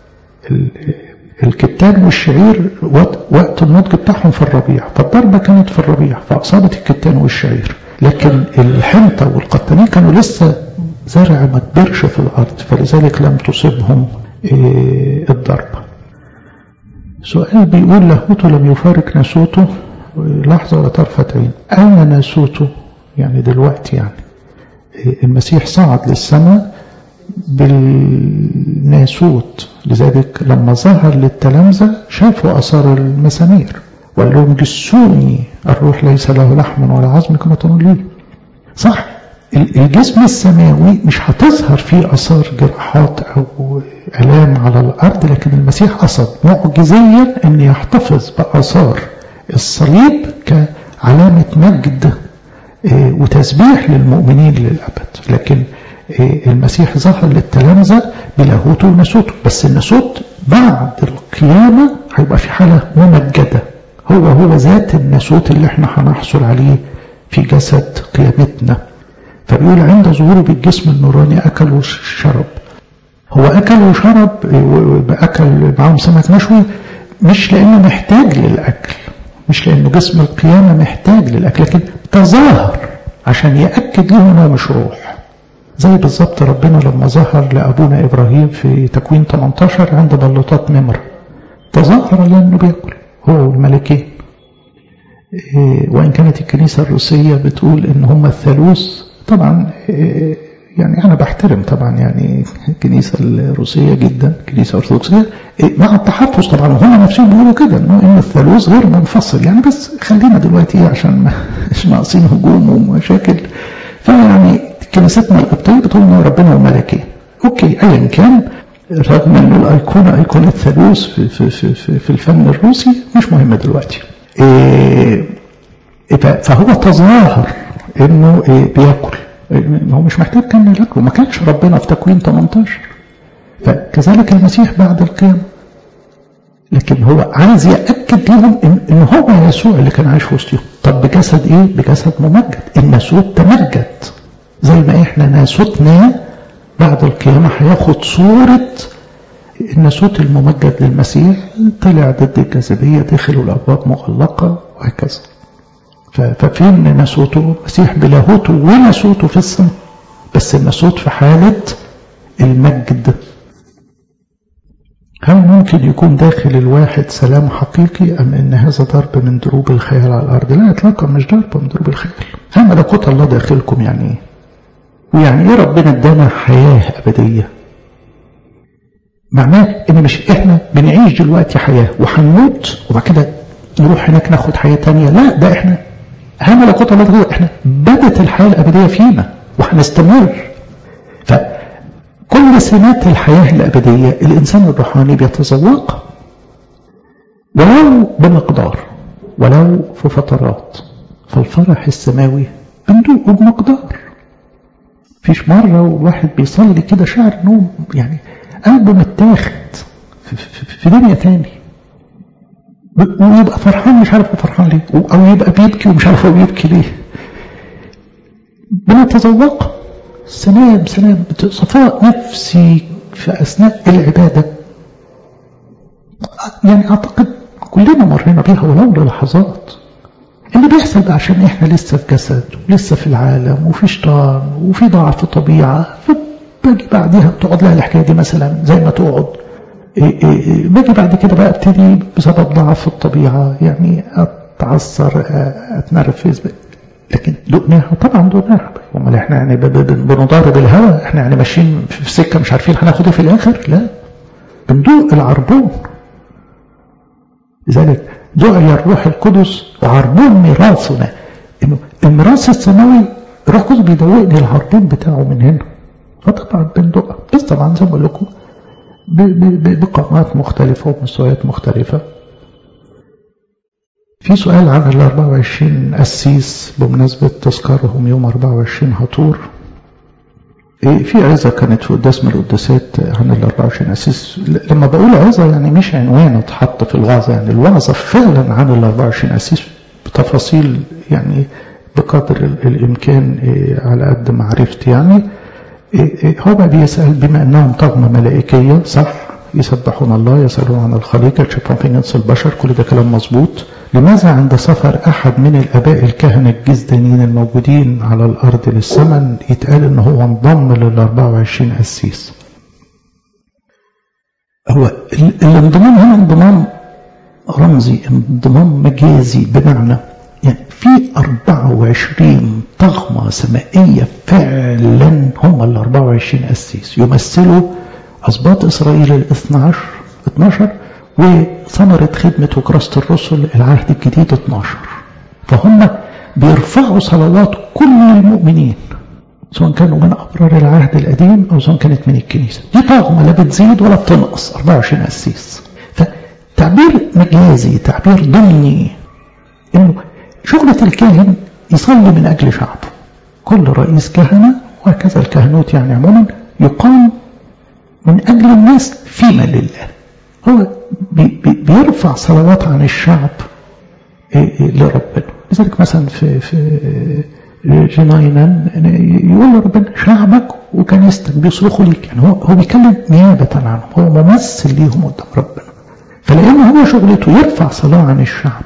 Speaker 1: الكتان والشعير وقت النضج بتاعهم في الربيع فالضربة كانت في الربيع فأصابت الكتان والشعير لكن الحنطة والقطنية كانوا لسه زرع ما كبرش في الأرض فلذلك لم تصبهم الضربة سؤال بيقول لاهوته لم يفارق ناسوته لحظة ولا طرفة عين أين ناسوته يعني دلوقتي يعني المسيح صعد للسماء بالناسوت لذلك لما ظهر للتلامذة شافوا أثار المسامير وقال لهم جسوني الروح ليس له لحم ولا عظم كما تقول لي صح الجسم السماوي مش هتظهر فيه أثار جراحات أو ألام على الأرض لكن المسيح قصد معجزيا أن يحتفظ بأثار الصليب علامة مجد وتسبيح للمؤمنين للأبد لكن المسيح ظهر للتلامذة بلاهوته ونسوته بس النسوت بعد القيامة هيبقى في حالة ممجدة هو هو ذات النسوت اللي احنا هنحصل عليه في جسد قيامتنا فبيقول عند ظهوره بالجسم النوراني أكل وشرب هو أكل وشرب أكل معاهم سمك مشوي مش لأنه محتاج للأكل مش لأنه جسم القيامة محتاج للأكل لكن تظاهر عشان يأكد لهم أنه مش روح زي بالظبط ربنا لما ظهر لأبونا إبراهيم في تكوين 18 عند بلوطات نمرة تظاهر لأنه بيأكل هو والملكين وإن كانت الكنيسة الروسية بتقول إن هم الثالوث طبعا يعني أنا بحترم طبعا يعني الكنيسة الروسية جدا الكنيسة الأرثوذكسية مع التحفظ طبعا هم نفسهم بيقولوا كده إنه إن الثالوث غير منفصل يعني بس خلينا دلوقتي إيه عشان مش ناقصين هجوم ومشاكل فيعني كنيستنا القبطية بتقول إن ربنا وملكين أوكي أيا كان رغم إن الأيقونة أيقونة الثالوث في, في, في, في, في الفن الروسي مش مهمة دلوقتي إيه فهو تظاهر إنه إيه بياكل هو مش محتاج كان ياكله ما كانش ربنا في تكوين 18 فكذلك المسيح بعد القيامة لكن هو عايز يأكد لهم إن, إن هو يسوع اللي كان عايش في وسطهم طب بجسد إيه؟ بجسد ممجد الناسوت تمجد زي ما إحنا ناسوتنا بعد القيامة هياخد صورة الناسوت الممجد للمسيح طلع ضد الجاذبية دخلوا الأبواب مغلقة وهكذا ففين ناسوته مسيح بلاهوته وناسوته في السماء بس الناسوت في حالة المجد هل ممكن يكون داخل الواحد سلام حقيقي أم أن هذا ضرب من ضروب الخيال على الأرض لا إطلاقا مش ضرب من ضروب الخيال هل ملكوت الله داخلكم يعني إيه ويعني إيه ربنا ادانا حياة أبدية معناه إن مش إحنا بنعيش دلوقتي حياة وهنموت وبعد كده نروح هناك ناخد حياة تانية لا ده إحنا هل ملكوت الله داخلنا إحنا بدت الحياة الأبدية فينا وهنستمر فكل سمات الحياة الأبدية الإنسان الروحاني بيتذوقها ولو بمقدار ولو في فترات فالفرح السماوي بندوقه بمقدار فيش مرة واحد بيصلي كده شعر انه يعني قلبه متاخد في, في, في دنيا تاني ويبقى فرحان مش عارف هو فرحان ليه او يبقى بيبكي ومش عارف هو بيبكي ليه بنتذوق سلام سلام صفاء نفسي في اثناء العباده يعني اعتقد كلنا مرينا بيها ولو للحظات اللي بيحصل بقى عشان احنا لسه في جسد ولسه في العالم وفي شيطان وفي ضعف طبيعه فباجي بعديها بتقعد لها الحكايه دي مثلا زي ما تقعد إيه إيه باجي بعد كده بقى ابتدي بسبب ضعف الطبيعه يعني اتعثر اتنرفز لكن دقناها طبعا دقناها امال احنا يعني بنضارب الهوى احنا يعني ماشيين في سكه مش عارفين هناخد ايه في الاخر لا بندوق العربون لذلك جعل الروح القدس وعربون ميراثنا انه الميراث السماوي الروح القدس بيدوقني العربون بتاعه من هنا فطبعا بندقها بس طبعا زي ما بقول لكم بقامات مختلفة ومستويات مختلفة في سؤال عن ال 24 قسيس بمناسبة تذكارهم يوم 24 هطور في عظة كانت في قداس من القداسات عن ال 24 قسيس لما بقول عظة يعني مش عنوان اتحط في الوعظة يعني الوعظة فعلا عن ال 24 قسيس بتفاصيل يعني بقدر الإمكان على قد معرفتي يعني هو بيسأل بما أنهم طغمة ملائكية صح يسبحون الله يسألون عن الخليقة يكشفون في جنس البشر كل ده كلام مظبوط لماذا عند سفر أحد من الآباء الكهنة الجزدانيين الموجودين على الأرض للسمن يتقال إن هو انضم لل 24 قسيس هو الانضمام هنا انضمام رمزي انضمام مجازي بمعنى يعني في 24 طغمة سمائية فعلا هم ال 24 قسيس يمثلوا أسباط إسرائيل ال 12 12 وثمرة خدمة وكراسة الرسل العهد الجديد 12 فهم بيرفعوا صلوات كل المؤمنين سواء كانوا من أبرار العهد القديم أو سواء كانت من الكنيسة دي طغمة لا بتزيد ولا بتنقص 24 قسيس فتعبير مجازي تعبير ضمني إنه فشغلة الكاهن يصلي من أجل شعبه كل رئيس كهنة وهكذا الكهنوت يعني عموما يقام من أجل الناس فيما لله هو بي بي بيرفع صلوات عن الشعب لربنا لذلك مثلا في في جناينا يقول لربنا شعبك وكنيستك بيصرخوا ليك يعني هو هو بيتكلم نيابة عنهم هو ممثل ليهم قدام ربنا فلأن هو شغلته يرفع صلاة عن الشعب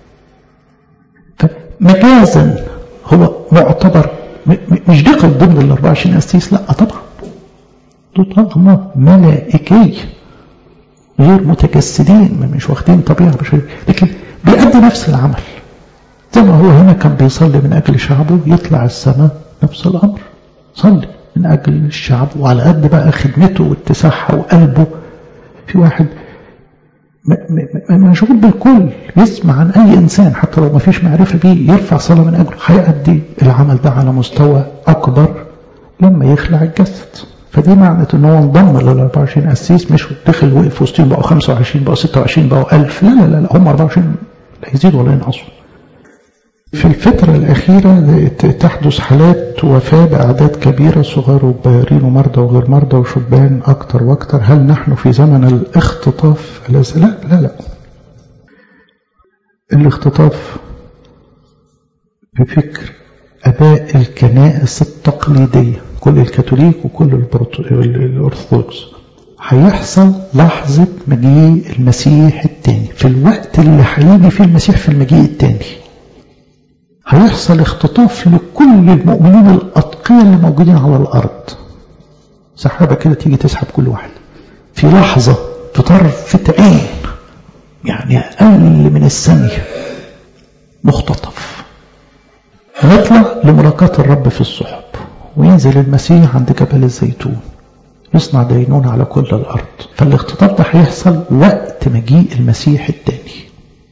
Speaker 1: فمجازا هو معتبر مش دخل ضمن ال 24 قسيس لا طبعا دول طغمة ملائكية غير متجسدين مش واخدين طبيعة بشرية لكن بيأدي نفس العمل زي ما هو هنا كان بيصلي من أجل شعبه يطلع السماء نفس الأمر صلي من أجل الشعب وعلى قد بقى خدمته واتساعها وقلبه في واحد مشغول بالكل يسمع عن أي إنسان حتى لو ما فيش معرفة بيه يرفع صلاة من أجله هيأدي العمل ده على مستوى أكبر لما يخلع الجسد فدي معنى ان هو انضم لل 24 قسيس مش دخل وقف وسطهم بقوا 25 بقوا 26 بقوا 1000 لا لا لا, لا هم 24 لا يزيدوا ولا ينقصوا في الفترة الأخيرة تحدث حالات وفاة بأعداد كبيرة صغار وكبيرين ومرضى وغير مرضى وشبان أكتر وأكتر هل نحن في زمن الاختطاف لا لا لا الاختطاف بفكر أباء الكنائس التقليدية كل الكاثوليك وكل الأرثوذكس هيحصل لحظة مجيء المسيح التاني في الوقت اللي هيجي فيه المسيح في المجيء التاني هيحصل اختطاف لكل المؤمنين الأتقياء اللي موجودين على الأرض سحابة كده تيجي تسحب كل واحد في لحظة في طرفة عين يعني أقل من الثانية مختطف نطلع لملاقاة الرب في الصحب وينزل المسيح عند جبل الزيتون يصنع دينون على كل الأرض فالاختطاف ده هيحصل وقت مجيء المسيح الثاني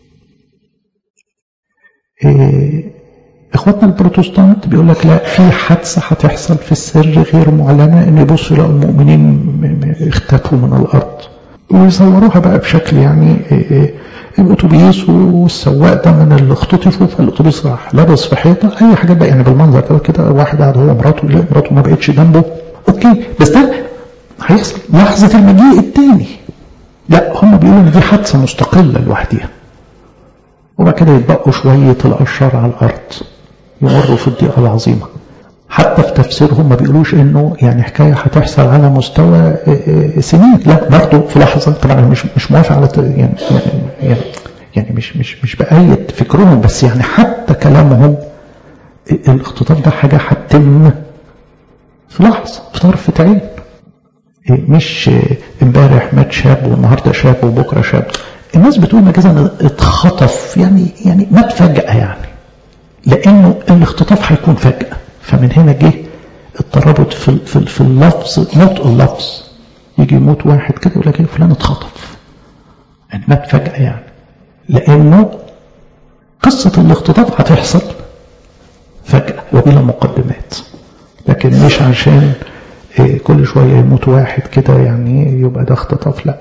Speaker 1: إيه اخواتنا البروتستانت بيقول لك لا في حادثة هتحصل في السر غير معلنة ان يبصوا يلاقوا المؤمنين اختفوا من الارض ويصوروها بقى بشكل يعني الاتوبيس والسواق ده من اللي اختطفوا فالاتوبيس راح لابس في حيطه اي حاجات بقى يعني بالمنظر ده كده واحد قاعد هو مراته لا مراته ما بقتش جنبه اوكي بس ده هيحصل لحظه المجيء الثاني لا هم بيقولوا ان دي حادثه مستقله لوحدها وبعد كده يتبقوا شويه الاشرار على الارض يمروا في الضيقه العظيمه حتى في تفسيرهم ما بيقولوش انه يعني حكايه هتحصل على مستوى سنين لا برضه في لحظه طبعا مش مش موافق على يعني يعني يعني مش مش مش بأيد فكرهم بس يعني حتى كلامهم الاختطاف ده حاجه هتتم في لحظه في طرفه عين مش امبارح مات شاب والنهارده شاب وبكره شاب الناس بتقول مجازا اتخطف يعني يعني مات فجأة يعني لأنه الاختطاف هيكون فجأة فمن هنا جه الترابط في في في اللفظ موت اللفظ يجي يموت واحد كده يقول لك فلان اتخطف يعني مات فجأة يعني لأنه قصة الاختطاف هتحصل فجأة وبلا مقدمات لكن مش عشان كل شوية يموت واحد كده يعني يبقى ده اختطاف لا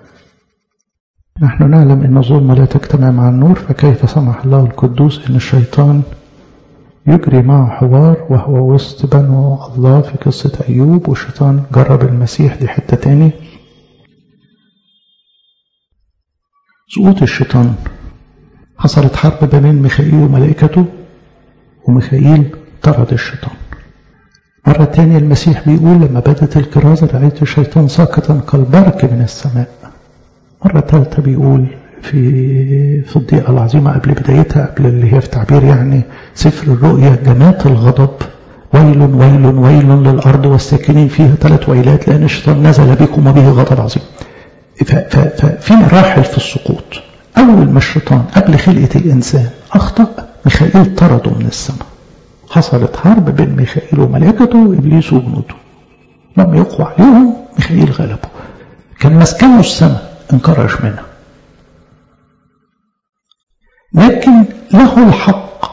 Speaker 1: نحن نعلم أن الظلمة لا تجتمع مع النور فكيف سمح الله القدوس أن الشيطان يجري معه حوار وهو وسط بنو الله في قصة أيوب والشيطان جرب المسيح دي حتة تاني سقوط الشيطان حصلت حرب بين ميخائيل وملائكته وميخائيل طرد الشيطان مرة تانية المسيح بيقول لما بدت الكرازة رأيت الشيطان ساقطا كالبرق من السماء مرة ثالثة بيقول في في الضيقة العظيمة قبل بدايتها قبل اللي هي في تعبير يعني سفر الرؤيا جمات الغضب ويل ويل ويل للأرض والساكنين فيها ثلاث ويلات لأن الشيطان نزل بكم وبه غضب عظيم ففي مراحل في السقوط أول ما الشيطان قبل خلقة الإنسان أخطأ ميخائيل طرده من السماء حصلت حرب بين ميخائيل وملائكته وإبليس وجنوده لما يقوى عليهم ميخائيل غلبه كان مسكنه السماء انكرش منها لكن له الحق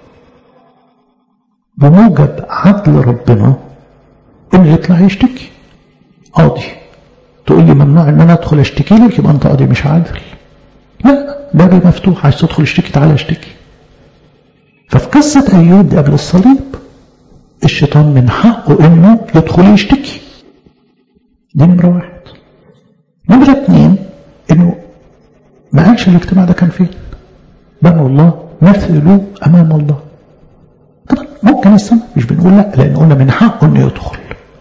Speaker 1: بموجب عدل ربنا انه يطلع يشتكي قاضي تقول لي ممنوع ان انا ادخل اشتكي لك يبقى انت قاضي مش عادل لا بابي مفتوح عايز تدخل اشتكي تعالى اشتكي قصة أيوب دي قبل الصليب الشيطان من حقه إنه يدخل يشتكي دي نمرة واحد نمرة اتنين إنه ما قالش الاجتماع ده كان فين بنو الله مثلوا أمام الله طبعا ممكن السماء مش بنقول لا لأن قلنا من حقه إنه يدخل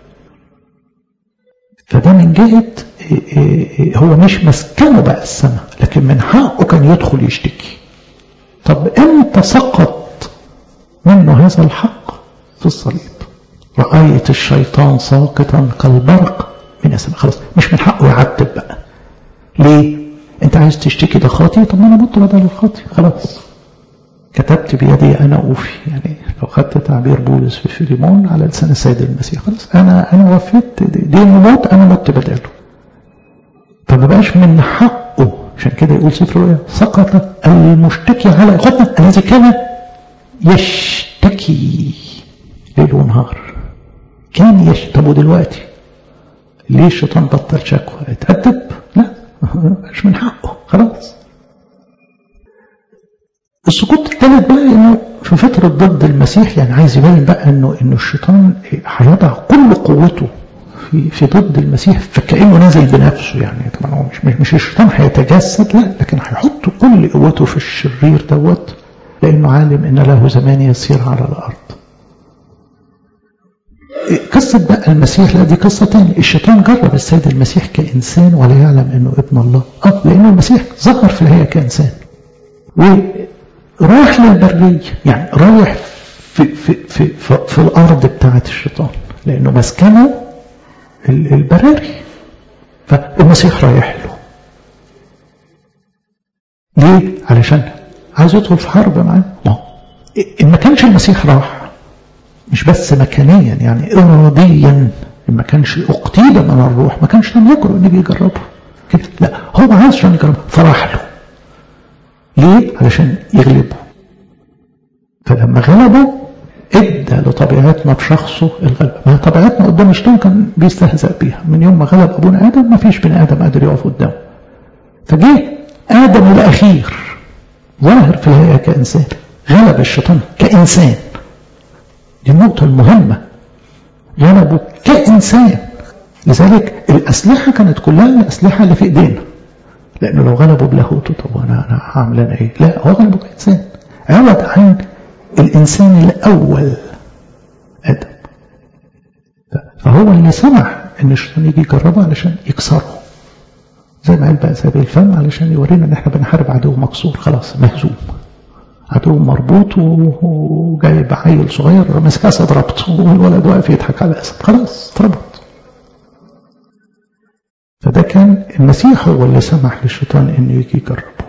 Speaker 1: فده من جهة هو مش مسكنه بقى السماء لكن من حقه كان يدخل يشتكي طب امتى سقط منه هذا الحق في الصليب رأيت الشيطان ساقطا كالبرق من السماء خلاص مش من حقه يعتب بقى ليه انت عايز تشتكي ده خاطي طب ما انا مت بدل الخاطي خلاص كتبت بيدي انا اوفي يعني لو خدت تعبير بولس في فيليمون على لسان السيد المسيح خلاص انا انا وفيت دين موت انا مت بداله فما بقاش من حقه عشان كده يقول سفر الرؤيا سقط المشتكي على اخوتنا الذي كان يشتكي ليل ونهار كان يشتكي طب ودلوقتي ليه الشيطان بطل شكوى اتأدب لا مش من حقه خلاص السقوط الثالث بقى انه في فترة ضد المسيح يعني عايز يبين بقى انه انه الشيطان هيضع كل قوته في في ضد المسيح فكأنه نازل بنفسه يعني طبعا هو مش مش, مش الشيطان هيتجسد لا لكن هيحط كل قوته في الشرير دوت لانه عالم ان له زمان يسير على الارض. قصة بقى المسيح لا دي قصة تانية الشيطان جرب السيد المسيح كإنسان ولا يعلم أنه ابن الله آه لأنه المسيح ظهر في الهيئة كإنسان وراح للبرية يعني رايح في, في, في, في, في الأرض بتاعة الشيطان لأنه مسكنه البراري فالمسيح رايح له ليه؟ علشان عايز يدخل في حرب معاه ما إن ما كانش المسيح راح مش بس مكانيا يعني إراديا ما كانش اقتيل من الروح ما كانش لم يجرؤ ان يجربه كده لا هو عايز عشان يجربه فراح له ليه؟ علشان يغلبه فلما غلبه ادى لطبيعتنا في شخصه الغلبة ما طبيعتنا قدام الشيطان كان بيستهزأ بيها من يوم ما غلب ابونا ادم ما فيش بني ادم قادر يقف قدامه فجه ادم الاخير ظاهر في الهيئه كانسان غلب الشيطان كانسان دي النقطة المهمة غلبه كإنسان لذلك الأسلحة كانت كلها الأسلحة اللي في إيدينا لأنه لو غلبوا بلاهوته طب أنا أنا هعمل أنا إيه؟ لا هو غلبه كإنسان عوض عن الإنسان الأول آدم فهو اللي سمح إن الشيطان يجي يجربه علشان يكسره زي ما قال بقى سابق الفم علشان يورينا إن إحنا بنحارب عدو مكسور خلاص مهزوم عدو مربوط وجايب عيل صغير ماسك اسد ربطه والولد واقف يضحك على الاسد خلاص اتربط فده كان المسيح هو اللي سمح للشيطان انه يجي يجربه